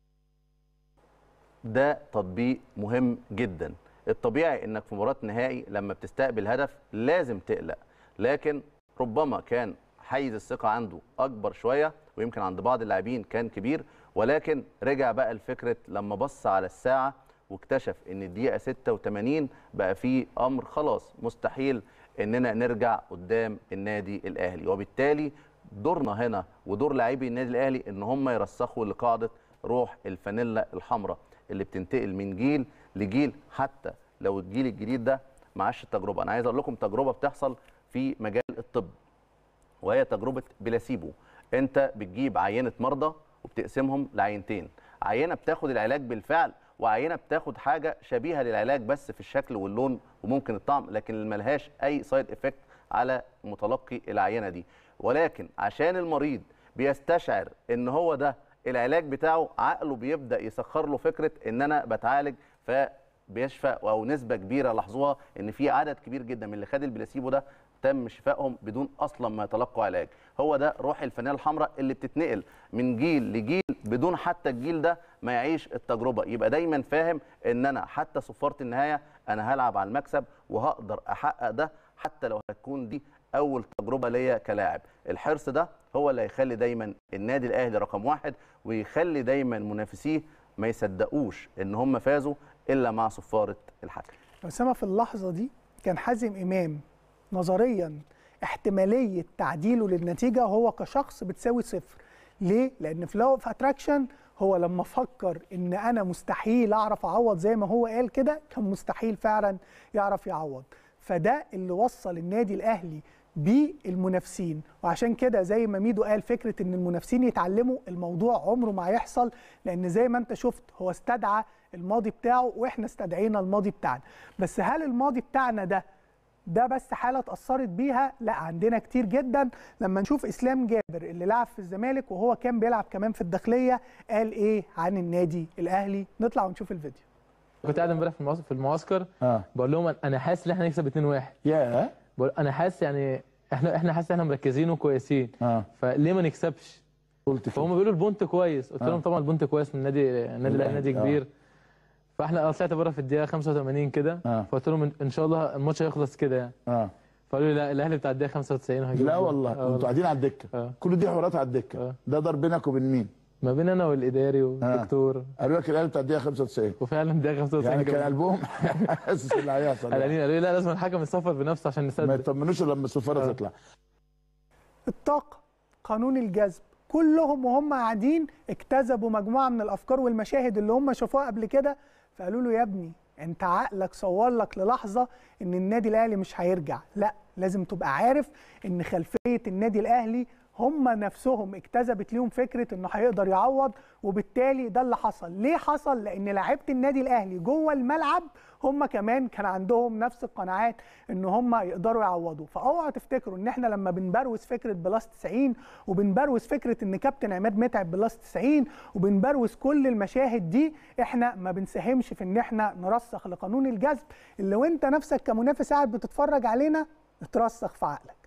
ده تطبيق مهم جدا الطبيعي انك في مباراه نهائي لما بتستقبل هدف لازم تقلق لكن ربما كان حيز الثقه عنده اكبر شويه ويمكن عند بعض اللاعبين كان كبير ولكن رجع بقى لفكره لما بص على الساعه واكتشف ان الدقيقه 86 بقى في امر خلاص مستحيل اننا نرجع قدام النادي الاهلي وبالتالي دورنا هنا ودور لاعبي النادي الاهلي ان هم يرسخوا لقاعده روح الفانيلا الحمراء اللي بتنتقل من جيل لجيل حتى لو الجيل الجديد ده معاش التجربه انا عايز اقول لكم تجربه بتحصل في مجال الطب وهي تجربه بلاسيبو انت بتجيب عينه مرضى وبتقسمهم لعينتين عينه بتاخد العلاج بالفعل وعينه بتاخد حاجه شبيهه للعلاج بس في الشكل واللون وممكن الطعم لكن ملهاش اي سايد افكت على متلقي العينه دي ولكن عشان المريض بيستشعر ان هو ده العلاج بتاعه عقله بيبدا يسخر له فكره ان انا بتعالج فبيشفى او نسبه كبيره لاحظوها ان في عدد كبير جدا من اللي خد البلاسيبو ده تم شفائهم بدون اصلا ما يتلقوا علاج هو ده روح الفانيله الحمراء اللي بتتنقل من جيل لجيل بدون حتى الجيل ده ما يعيش التجربه يبقى دايما فاهم ان انا حتى صفاره النهايه انا هلعب على المكسب وهقدر احقق ده حتى لو هتكون دي اول تجربه ليا كلاعب الحرص ده هو اللي هيخلي دايما النادي الاهلي رقم واحد ويخلي دايما منافسيه ما يصدقوش ان هم فازوا الا مع صفاره الحكم اسامه في اللحظه دي كان حازم امام نظريا احتماليه تعديله للنتيجه هو كشخص بتساوي صفر ليه لان في لو في اتراكشن هو لما فكر ان انا مستحيل اعرف اعوض زي ما هو قال كده كان مستحيل فعلا يعرف يعوض فده اللي وصل النادي الاهلي بالمنافسين وعشان كده زي ما ميدو قال فكره ان المنافسين يتعلموا الموضوع عمره ما هيحصل لان زي ما انت شفت هو استدعى الماضي بتاعه واحنا استدعينا الماضي بتاعنا بس هل الماضي بتاعنا ده ده بس حاله اتاثرت بيها لا عندنا كتير جدا لما نشوف اسلام جابر اللي لعب في الزمالك وهو كان بيلعب كمان في الداخليه قال ايه عن النادي الاهلي نطلع ونشوف الفيديو كنت قاعد امبارح في المعس- في المعسكر اه بقول لهم انا حاسس ان احنا هنكسب 2-1 ياه بقول انا حاسس يعني احنا احنا حاسس ان احنا مركزين وكويسين اه فليه ما نكسبش قلت فهم بيقولوا البونت كويس قلت آه. لهم طبعا البونت كويس من النادي النادي الاهلي نادي آه. كبير فاحنا طلعت بره في الدقيقه 85 كده آه. فقلت لهم ان شاء الله الماتش هيخلص كده يعني اه فقالوا لي لا الاهلي بتاع الدقيقه 95 هيجيب لا جول. والله آه انتوا قاعدين على الدكه كل دي حوارات على الدكه ده ضرب بينك وبين مين؟ ما بين انا والاداري والدكتور قالوا لك الاهلي بتاع الدقيقه 95 وفعلا الدقيقه 95 يعني كان جابوا. قلبهم حاسس اللي هيحصل قالوا لي قالوا لي لا لازم الحكم يصفر بنفسه عشان نصدق ما يطمنوش إلا لما الصفاره تطلع الطاقة قانون الجذب كلهم وهم قاعدين اكتسبوا مجموعة من الأفكار والمشاهد اللي هم شافوها قبل كده فقالوا له يا ابني انت عقلك صور لك للحظة ان النادي الأهلي مش هيرجع لا لازم تبقى عارف ان خلفية النادي الأهلي هم نفسهم اكتسبت ليهم فكرة انه هيقدر يعوض وبالتالي ده اللي حصل ليه حصل لان لعيبة النادي الأهلي جوه الملعب هم كمان كان عندهم نفس القناعات ان هم يقدروا يعوضوا فاوعوا تفتكروا ان احنا لما بنبروز فكره بلس 90 وبنبروز فكره ان كابتن عماد متعب بلس 90 وبنبروز كل المشاهد دي احنا ما بنساهمش في ان احنا نرسخ لقانون الجذب اللي وانت نفسك كمنافس قاعد بتتفرج علينا اترسخ في عقلك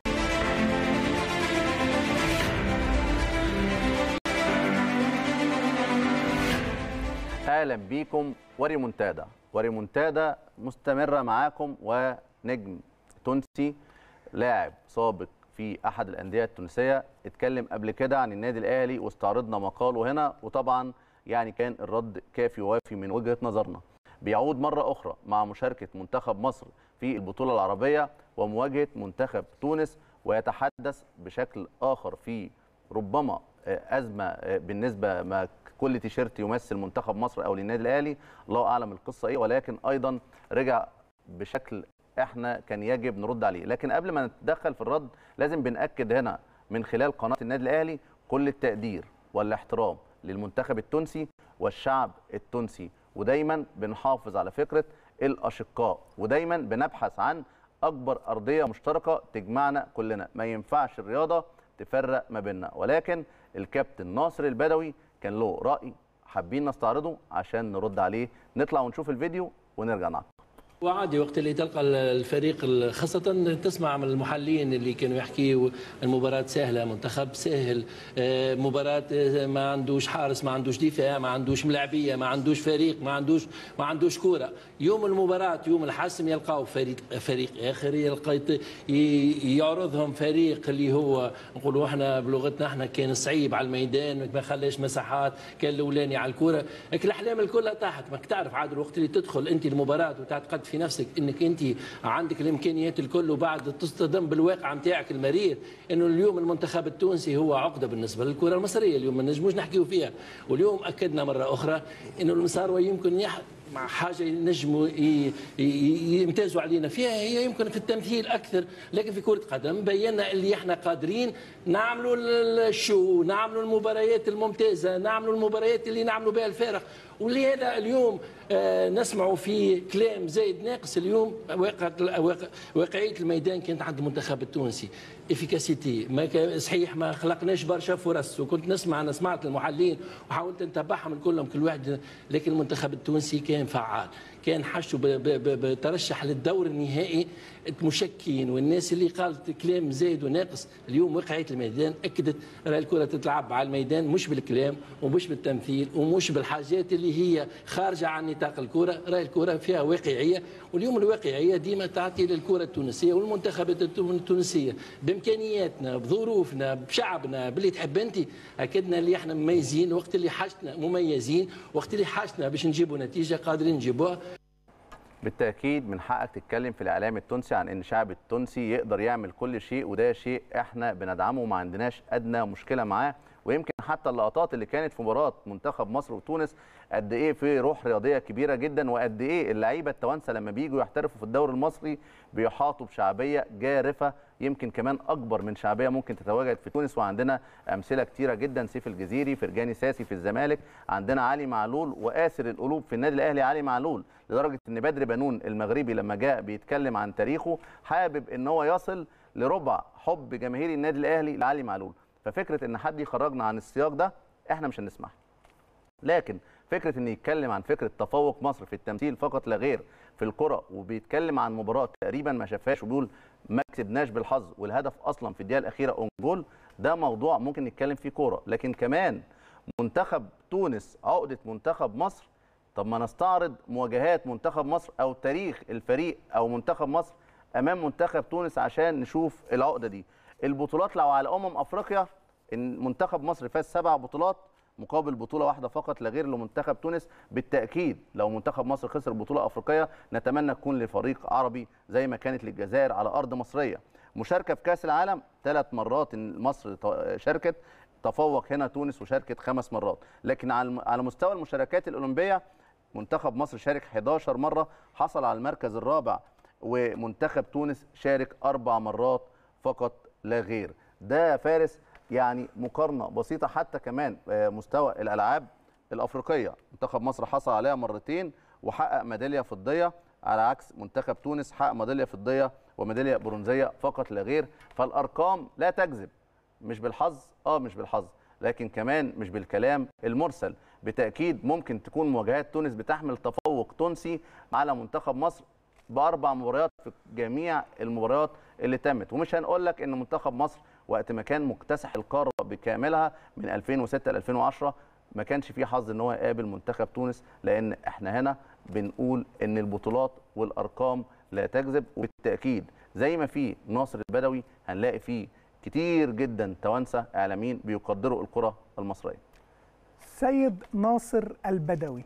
اهلا بيكم وريمونتادا وريمونتادا مستمره معاكم ونجم تونسي لاعب سابق في احد الانديه التونسيه اتكلم قبل كده عن النادي الاهلي واستعرضنا مقاله هنا وطبعا يعني كان الرد كافي ووافي من وجهه نظرنا بيعود مره اخرى مع مشاركه منتخب مصر في البطوله العربيه ومواجهه منتخب تونس ويتحدث بشكل اخر في ربما آه، ازمه آه، بالنسبه ما كل تيشيرت يمثل منتخب مصر او للنادي الاهلي الله اعلم القصه ايه ولكن ايضا رجع بشكل احنا كان يجب نرد عليه لكن قبل ما نتدخل في الرد لازم بناكد هنا من خلال قناه النادي الاهلي كل التقدير والاحترام للمنتخب التونسي والشعب التونسي ودايما بنحافظ على فكره الاشقاء ودايما بنبحث عن اكبر ارضيه مشتركه تجمعنا كلنا ما ينفعش الرياضه تفرق ما بيننا ولكن الكابتن ناصر البدوي كان له راي حابين نستعرضه عشان نرد عليه نطلع ونشوف الفيديو ونرجع نعقب وعادي وقت اللي تلقى الفريق خاصة تسمع من المحللين اللي كانوا يحكيوا المباراة سهلة منتخب سهل آه، مباراة آه، ما عندوش حارس ما عندوش دفاع ما عندوش ملاعبية ما عندوش فريق ما عندوش ما عندوش كورة يوم المباراة يوم الحسم يلقاو فريق فريق آخر يلقى يت- ي- يعرضهم فريق اللي هو نقولوا احنا بلغتنا احنا كان صعيب على الميدان ما خلاش مساحات كان الاولاني على الكرة لكن الاحلام الكلها طاحت ماك تعرف عاد الوقت اللي تدخل انت المباراة وتعتقد في نفسك انك انت عندك الامكانيات الكل وبعد تصطدم بالواقع نتاعك المرير انه اليوم المنتخب التونسي هو عقده بالنسبه للكره المصريه اليوم ما نجموش نحكيو فيها واليوم اكدنا مره اخرى انه المسار يمكن يح... مع حاجه ينجموا ي- ي- يمتازوا علينا فيها هي يمكن في التمثيل اكثر لكن في كره قدم بينا اللي احنا قادرين نعملوا ال- الشو نعملوا المباريات الممتازه نعملوا المباريات اللي نعملوا بها الفارق واللي هذا اليوم آه، نسمعوا في كلام زايد ناقص اليوم واقع واقع- واقعيه الميدان كانت عند المنتخب التونسي افيكاسيتي ما كان- صحيح ما خلقناش برشا فرص وكنت نسمع انا سمعت المحللين وحاولت نتبعهم كلهم كل واحد لكن المنتخب التونسي كان فعال كان حشوا ب- ب- ب- بترشح للدور النهائي مشكين والناس اللي قالت كلام زايد وناقص اليوم وقعت الميدان اكدت راي الكره تتلعب على الميدان مش بالكلام ومش بالتمثيل ومش بالحاجات اللي هي خارجه عن نطاق الكره راي الكره فيها واقعيه واليوم الواقعيه ديما تعطي للكره التونسيه والمنتخبات التونسيه بامكانياتنا بظروفنا بشعبنا باللي تحب انت اكدنا اللي احنا مميزين وقت اللي حاجتنا مميزين وقت اللي حاجتنا باش نجيبوا نتيجه قادرين نجيبوها بالتاكيد من حقك تتكلم في الاعلام التونسي عن ان الشعب التونسي يقدر يعمل كل شيء وده شيء احنا بندعمه وما عندناش ادنى مشكله معاه ويمكن حتى اللقطات اللي كانت في مباراه منتخب مصر وتونس قد ايه في روح رياضيه كبيره جدا وقد ايه اللعيبه التوانسه لما بييجوا يحترفوا في الدوري المصري بيحاطوا بشعبيه جارفه يمكن كمان اكبر من شعبيه ممكن تتواجد في تونس وعندنا امثله كتيره جدا سيف الجزيري فرجاني ساسي في الزمالك عندنا علي معلول واسر القلوب في النادي الاهلي علي معلول لدرجه ان بدر بنون المغربي لما جاء بيتكلم عن تاريخه حابب ان هو يصل لربع حب جماهير النادي الاهلي لعلي معلول ففكره ان حد يخرجنا عن السياق ده احنا مش هنسمح لكن فكره ان يتكلم عن فكره تفوق مصر في التمثيل فقط لا غير في الكره وبيتكلم عن مباراه تقريبا ما شافهاش وبيقول ما كسبناش بالحظ والهدف اصلا في الدقيقه الاخيره اون جول ده موضوع ممكن نتكلم فيه كوره لكن كمان منتخب تونس عقده منتخب مصر طب ما نستعرض مواجهات منتخب مصر او تاريخ الفريق او منتخب مصر امام منتخب تونس عشان نشوف العقده دي البطولات لو على امم افريقيا ان منتخب مصر فاز سبع بطولات مقابل بطوله واحده فقط لا غير لمنتخب تونس بالتاكيد لو منتخب مصر خسر بطوله افريقيه نتمنى تكون لفريق عربي زي ما كانت للجزائر على ارض مصريه مشاركه في كاس العالم ثلاث مرات إن مصر شاركت تفوق هنا تونس وشاركت خمس مرات لكن على مستوى المشاركات الاولمبيه منتخب مصر شارك 11 مره حصل على المركز الرابع ومنتخب تونس شارك اربع مرات فقط لا غير ده فارس يعني مقارنه بسيطه حتى كمان مستوى الالعاب الافريقيه منتخب مصر حصل عليها مرتين وحقق ميداليه فضيه على عكس منتخب تونس حقق ميداليه فضيه وميداليه برونزيه فقط لا غير فالارقام لا تكذب مش بالحظ اه مش بالحظ لكن كمان مش بالكلام المرسل بالتاكيد ممكن تكون مواجهات تونس بتحمل تفوق تونسي على منتخب مصر باربع مباريات في جميع المباريات اللي تمت ومش هنقول لك ان منتخب مصر وقت ما كان مكتسح القاره بكاملها من 2006 ل 2010 ما كانش فيه حظ ان هو يقابل منتخب تونس لان احنا هنا بنقول ان البطولات والارقام لا تكذب وبالتاكيد زي ما في ناصر البدوي هنلاقي فيه كتير جدا توانسه اعلاميين بيقدروا الكره المصريه. سيد ناصر البدوي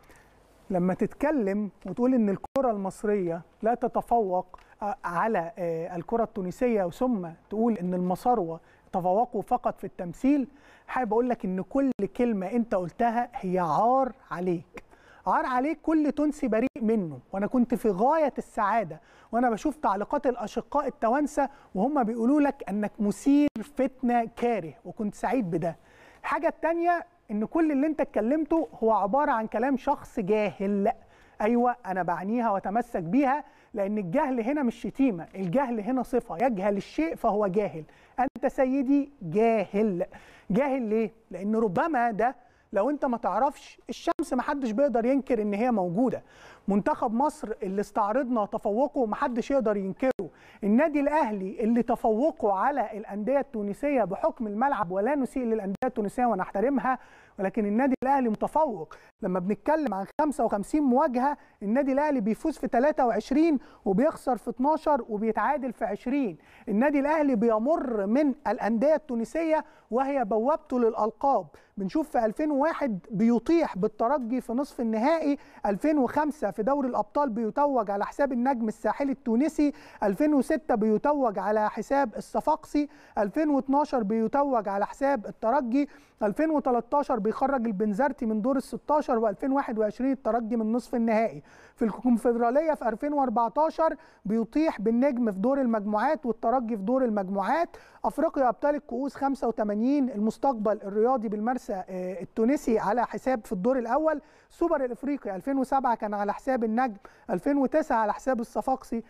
لما تتكلم وتقول ان الكره المصريه لا تتفوق على الكره التونسيه ثم تقول ان المصاروه تفوقوا فقط في التمثيل حابب اقول لك ان كل كلمه انت قلتها هي عار عليك عار عليك كل تونسي بريء منه وانا كنت في غايه السعاده وانا بشوف تعليقات الاشقاء التوانسه وهم بيقولوا لك انك مثير فتنه كاره وكنت سعيد بده الحاجه الثانيه ان كل اللي انت اتكلمته هو عباره عن كلام شخص جاهل ايوه انا بعنيها واتمسك بيها لان الجهل هنا مش شتيمه الجهل هنا صفه يجهل الشيء فهو جاهل انت سيدي جاهل جاهل ليه لان ربما ده لو انت ما تعرفش الشمس ما حدش بيقدر ينكر ان هي موجوده منتخب مصر اللي استعرضنا تفوقه ما حدش يقدر ينكره النادي الاهلي اللي تفوقه على الانديه التونسيه بحكم الملعب ولا نسيء للانديه التونسيه ونحترمها ولكن النادي الاهلي متفوق لما بنتكلم عن 55 مواجهه النادي الاهلي بيفوز في 23 وبيخسر في 12 وبيتعادل في 20 النادي الاهلي بيمر من الانديه التونسيه وهي بوابته للالقاب بنشوف في 2001 بيطيح بالترجي في نصف النهائي 2005 في دوري الابطال بيتوج على حساب النجم الساحلي التونسي 2006 بيتوج على حساب الصفاقسي 2012 بيتوج على حساب الترجي 2013 بيخرج البنزرتي من دور ال 16 و2021 الترجي من نصف النهائي في الكونفدراليه في 2014 بيطيح بالنجم في دور المجموعات والترجي في دور المجموعات افريقيا ابطال الكؤوس 85 المستقبل الرياضي بالمرسى التونسي على حساب في الدور الاول سوبر الافريقي 2007 كان على حساب النجم 2009 على حساب الصفاقسي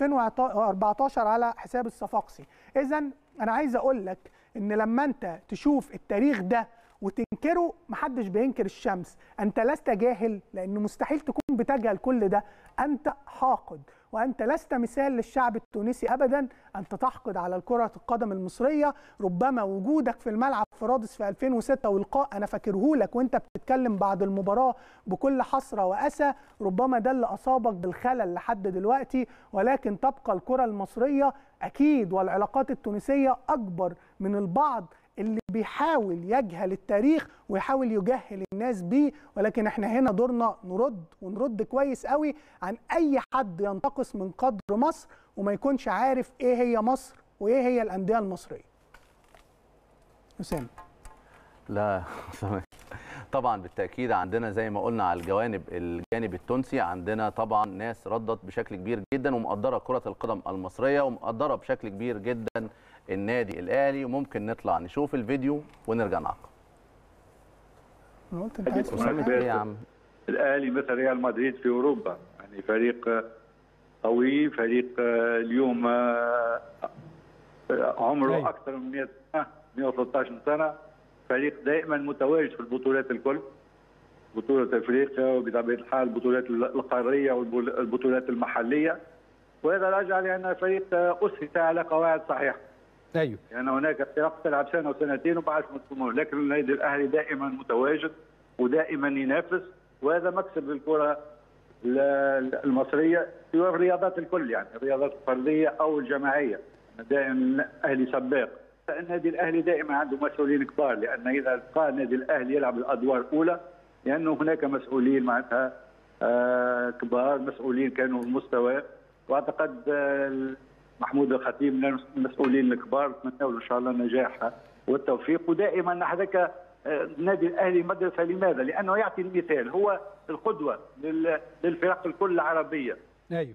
2014 على حساب الصفاقسي اذا انا عايز اقول لك ان لما انت تشوف التاريخ ده وتنكره محدش بينكر الشمس انت لست جاهل لان مستحيل تكون تكون بتجهل كل ده انت حاقد وانت لست مثال للشعب التونسي ابدا انت تحقد على كره القدم المصريه ربما وجودك في الملعب في رادس في 2006 ولقاء انا فاكره لك وانت بتتكلم بعد المباراه بكل حسره واسى ربما ده اللي اصابك بالخلل لحد دلوقتي ولكن تبقى الكره المصريه اكيد والعلاقات التونسيه اكبر من البعض اللي بيحاول يجهل التاريخ ويحاول يجهل الناس بيه ولكن احنا هنا دورنا نرد ونرد كويس قوي عن اي حد ينتقص من قدر مصر وما يكونش عارف ايه هي مصر وايه هي الانديه المصريه حسام لا طبعا بالتاكيد عندنا زي ما قلنا على الجوانب الجانب التونسي عندنا طبعا ناس ردت بشكل كبير جدا ومقدره كره القدم المصريه ومقدره بشكل كبير جدا النادي الاهلي وممكن نطلع نشوف الفيديو ونرجع نعقب انا قلت انت عايز تقول ايه يا عم الاهلي مثل ريال مدريد في اوروبا يعني فريق قوي فريق اليوم عمره اكثر من 100 سنه 113 سنه فريق دائما متواجد في البطولات الكل بطولة افريقيا وبطبيعة الحال البطولات القارية والبطولات المحلية وهذا راجع لأن فريق أسس على قواعد صحيحة. ايوه يعني هناك فرق تلعب سنة وسنتين وبعد ما تكون لكن النادي الأهلي دائما متواجد ودائما ينافس وهذا مكسب للكرة المصرية في الرياضات الكل يعني الرياضات الفردية أو الجماعية دائما أهلي سباق النادي الاهلي دائما عنده مسؤولين كبار لان اذا بقى النادي الاهلي يلعب الادوار الاولى لانه هناك مسؤولين معناتها آه كبار مسؤولين كانوا في المستوى واعتقد آه محمود الخطيب من المسؤولين الكبار نتمنى له ان شاء الله النجاح والتوفيق ودائما هذاك آه النادي الاهلي مدرسه لماذا؟ لانه يعطي المثال هو القدوه للفرق الكل العربيه ايوه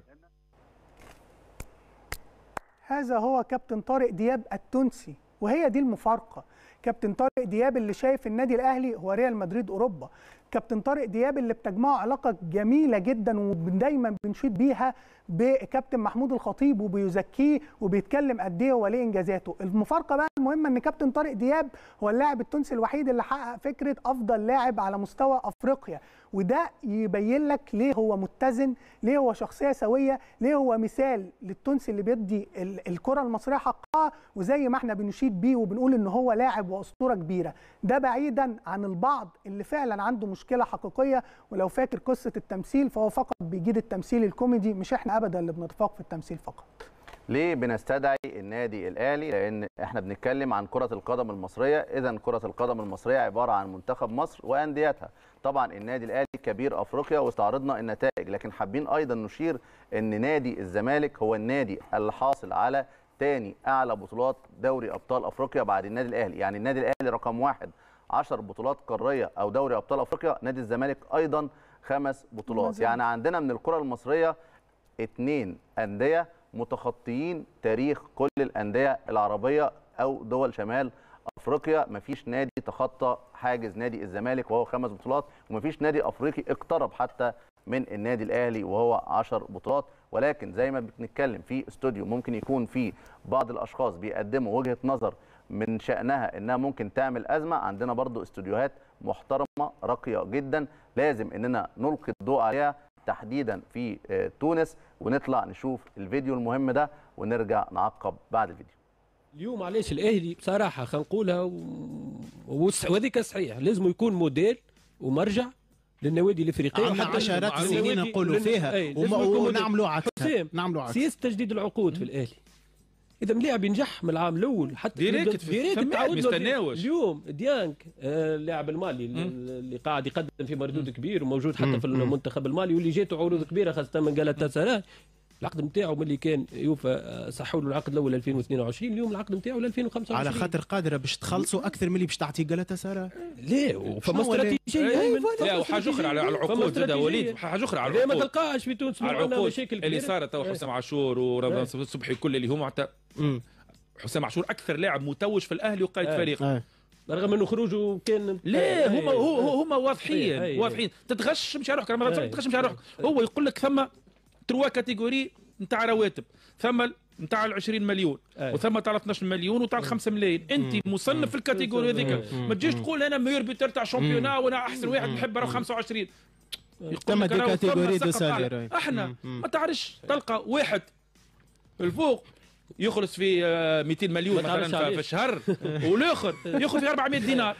هذا هو كابتن طارق دياب التونسي وهي دي المفارقه كابتن طارق دياب اللي شايف النادي الاهلي هو ريال مدريد اوروبا كابتن طارق دياب اللي بتجمعه علاقه جميله جدا ودايما بنشيد بيها بكابتن محمود الخطيب وبيزكيه وبيتكلم قد ايه هو ليه انجازاته المفارقه بقى المهمه ان كابتن طارق دياب هو اللاعب التونسي الوحيد اللي حقق فكره افضل لاعب على مستوى افريقيا وده يبين لك ليه هو متزن ليه هو شخصيه سويه ليه هو مثال للتونسي اللي بيدي الكره المصريه حقها وزي ما احنا بنشيد بيه وبنقول ان هو لاعب واسطوره كبيره ده بعيدا عن البعض اللي فعلا عنده مشكله حقيقيه ولو فاكر قصه التمثيل فهو فقط بيجيد التمثيل الكوميدي مش احنا ابدا اللي بنتفوق في التمثيل فقط ليه بنستدعي النادي الاهلي لان احنا بنتكلم عن كره القدم المصريه اذا كره القدم المصريه عباره عن منتخب مصر وانديتها طبعا النادي الاهلي كبير افريقيا واستعرضنا النتائج لكن حابين ايضا نشير ان نادي الزمالك هو النادي اللي حاصل على تاني اعلى بطولات دوري ابطال افريقيا بعد النادي الاهلي يعني النادي الاهلي رقم واحد 10 بطولات قاريه او دوري ابطال افريقيا نادي الزمالك ايضا خمس بطولات يعني عندنا من الكره المصريه اثنين انديه متخطيين تاريخ كل الانديه العربيه او دول شمال افريقيا مفيش نادي تخطى حاجز نادي الزمالك وهو خمس بطولات ومفيش نادي افريقي اقترب حتى من النادي الاهلي وهو 10 بطولات ولكن زي ما بنتكلم في استوديو ممكن يكون في بعض الاشخاص بيقدموا وجهه نظر من شانها انها ممكن تعمل ازمه عندنا برضو استوديوهات محترمه راقيه جدا لازم اننا نلقي الضوء عليها تحديدا في تونس ونطلع نشوف الفيديو المهم ده ونرجع نعقب بعد الفيديو اليوم علاش الاهلي بصراحه خلينا نقولها وهذيك صحيح لازم يكون موديل ومرجع للنوادي الافريقيه عملنا عشرات السنين نقولوا فيها ونعملوا عكسها نعملوا عكسها سياسه تجديد العقود في الاهلي اذا ملاعب ينجح من العام الاول حتى ديريكت ديريكت فما تعود له يستناوش. اليوم ديانك آه، اللاعب المالي اللي قاعد يقدم في مردود كبير وموجود حتى في المنتخب المالي واللي جاته عروض كبيره خاصه من جالاتا سراي العقد نتاعو ملي كان يوفا صحوا له العقد الاول 2022 اليوم العقد نتاعو ل 2025 على خاطر قادره باش تخلصوا اكثر من اللي باش تعطيه جلطة سراي ليه وفما استراتيجيه لا وحاجه اخرى على العقود زاد وليد حاجه اخرى على ما العقود تلقاش في تونس على عندنا العقود مشاكل اللي كبيرة. صارت تو إيه. حسام عاشور ورمضان صبحي كل اللي هما حتى حسام عاشور اكثر لاعب متوج في الاهلي وقائد إيه. فريق إيه. رغم انه خروجه كان لا إيه. هما هو هو- هما صحيح. واضحين إيه. واضحين تتغش مش روحك لما إيه. تتغش مش روحك هو يقول لك ثم تروا كاتيجوري نتاع رواتب ثم نتاع ال 20 مليون إيه. وثم تاع 12 مليون وتاع 5 ملايين انت مصنف في الكاتيجوري هذيك مم. ما تجيش تقول انا ميور بيتر تاع شامبيونا وانا احسن واحد نحب راه 25 يقول تم لك دي راهو ثم كاتيجوري دو سقف سالير، أعلى. أي. احنا مم، مم. ما تعرفش تلقى واحد الفوق يخلص في آه، 200 مليون ما مثلا تعرفش في- في عليه. الشهر والاخر ياخذ في 400 دينار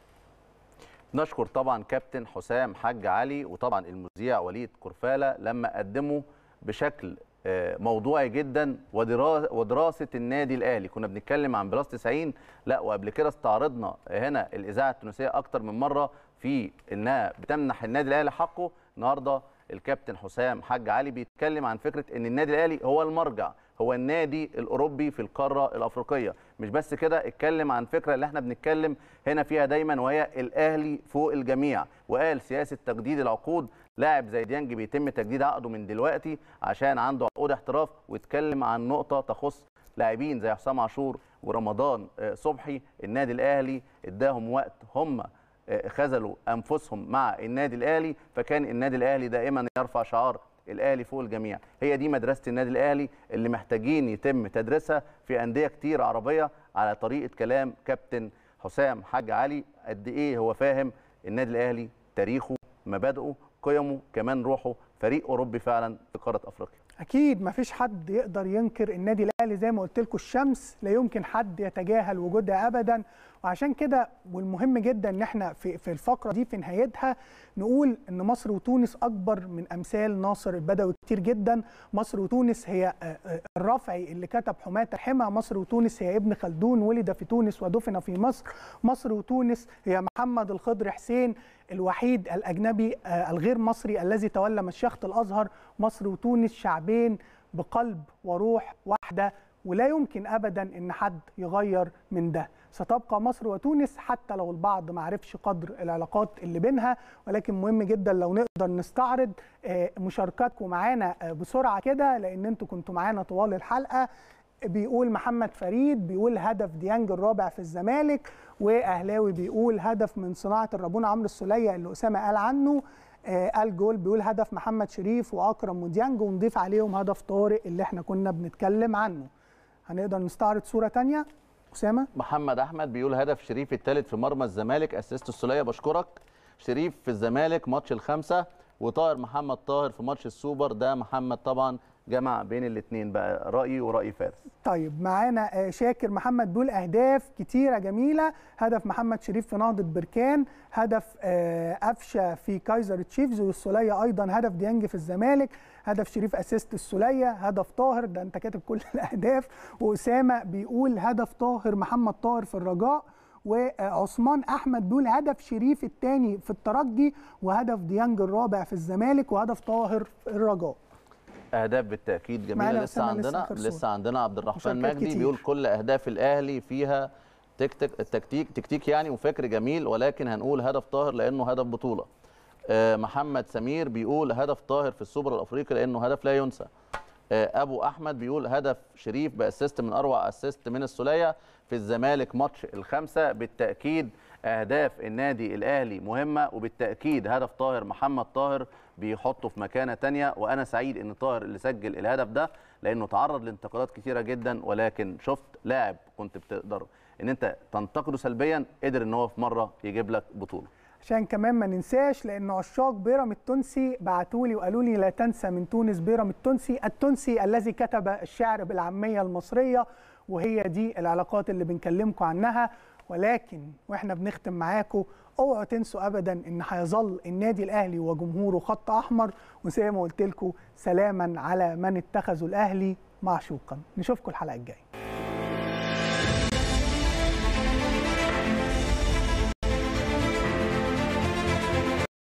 نشكر طبعا كابتن حسام حاج علي وطبعا المذيع وليد كرفالة لما قدموا بشكل آه، موضوعي جدا ودرا- ودراسه النادي الاهلي كنا بنتكلم عن بلاس 90 لا وقبل كده استعرضنا هنا الاذاعه التونسيه اكتر من مره في انها بتمنح النادي الاهلي حقه النهارده الكابتن حسام حاج علي بيتكلم عن فكره ان النادي الاهلي هو المرجع هو النادي الاوروبي في القاره الافريقيه مش بس كده اتكلم عن فكره اللي احنا بنتكلم هنا فيها دايما وهي الاهلي فوق الجميع وقال سياسه تجديد العقود لاعب زي ديانج بيتم تجديد عقده من دلوقتي عشان عنده عقود احتراف واتكلم عن نقطه تخص لاعبين زي حسام عاشور ورمضان آه، صبحي النادي الاهلي اداهم وقت هم آه، خذلوا انفسهم مع النادي الاهلي فكان النادي الاهلي دائما يرفع شعار الاهلي فوق الجميع هي دي مدرسه النادي الاهلي اللي محتاجين يتم تدريسها في انديه كتير عربيه على طريقه كلام كابتن حسام حاج علي قد ايه هو فاهم النادي الاهلي تاريخه مبادئه قيمه كمان روحه فريق اوروبي فعلا في قاره افريقيا اكيد مفيش حد يقدر ينكر النادي الاهلي زي ما قلت لكم الشمس لا يمكن حد يتجاهل وجودها ابدا وعشان كده والمهم جدا ان احنا في في الفقره دي في نهايتها نقول ان مصر وتونس اكبر من امثال ناصر البدوي كتير جدا مصر وتونس هي آه، آه، الرافعي اللي كتب حماة الحمى مصر وتونس هي ابن خلدون ولد في تونس ودفن في مصر مصر وتونس هي محمد الخضر حسين الوحيد الاجنبي آه، الغير مصري الذي تولى مشيخه الازهر مصر وتونس شعبين بقلب وروح واحده ولا يمكن ابدا ان حد يغير من ده ستبقى مصر وتونس حتى لو البعض ما عرفش قدر العلاقات اللي بينها ولكن مهم جدا لو نقدر نستعرض آه، مشاركاتكم معانا آه، بسرعه كده لان انتوا كنتوا معانا طوال الحلقه بيقول محمد فريد بيقول هدف ديانج الرابع في الزمالك واهلاوي بيقول هدف من صناعه الرابون عمرو السوليه اللي اسامه قال عنه آه، قال جول بيقول هدف محمد شريف واكرم وديانج ونضيف عليهم هدف طارق اللي احنا كنا بنتكلم عنه هنقدر نستعرض صوره تانية اسامه محمد احمد بيقول هدف شريف الثالث في مرمى الزمالك اسيست السوليه بشكرك شريف في الزمالك ماتش الخمسه وطاهر محمد طاهر في ماتش السوبر ده محمد طبعا جمع بين الاثنين بقى رايي وراي فارس طيب معانا آه، شاكر محمد بيقول اهداف كتيره جميله هدف محمد شريف في نهضه بركان هدف آه، قفشه في كايزر تشيفز والسوليه ايضا هدف ديانج في الزمالك هدف شريف اسيست السوليه هدف طاهر ده انت كاتب كل الاهداف واسامه بيقول هدف طاهر محمد طاهر في الرجاء وعثمان احمد بيقول هدف شريف الثاني في الترجي وهدف ديانج الرابع في الزمالك وهدف طاهر في الرجاء اهداف بالتاكيد جميله معانا لسه أسامة لسه عندنا آخر لسه, صورة. عندنا عبد الرحمن مشاركات مجدي كتير. بيقول كل اهداف الاهلي فيها تكتيك تكتيك تكتيك يعني وفكر جميل ولكن هنقول هدف طاهر لانه هدف بطوله آه، محمد سمير بيقول هدف طاهر في السوبر الافريقي لانه هدف لا ينسى آه، ابو احمد بيقول هدف شريف باسيست من اروع اسيست من السوليه في الزمالك ماتش الخمسه بالتاكيد اهداف النادي الاهلي مهمه وبالتاكيد هدف طاهر محمد طاهر بيحطه في مكانه تانية وانا سعيد ان طاهر اللي سجل الهدف ده لانه تعرض لانتقادات كتيره جدا ولكن شفت لاعب كنت بتقدر ان انت تنتقده سلبيا قدر ان هو في مره يجيب لك بطوله عشان كمان ما ننساش لان عشاق بيرام التونسي بعتوا لي وقالوا لي لا تنسى من تونس بيرام التونسي التونسي الذي كتب الشعر بالعاميه المصريه وهي دي العلاقات اللي بنكلمكم عنها ولكن واحنا بنختم معاكم اوعوا تنسوا ابدا ان هيظل النادي الاهلي وجمهوره خط احمر وزي ما قلت لكم سلاما على من اتخذوا الاهلي معشوقا نشوفكم الحلقه الجايه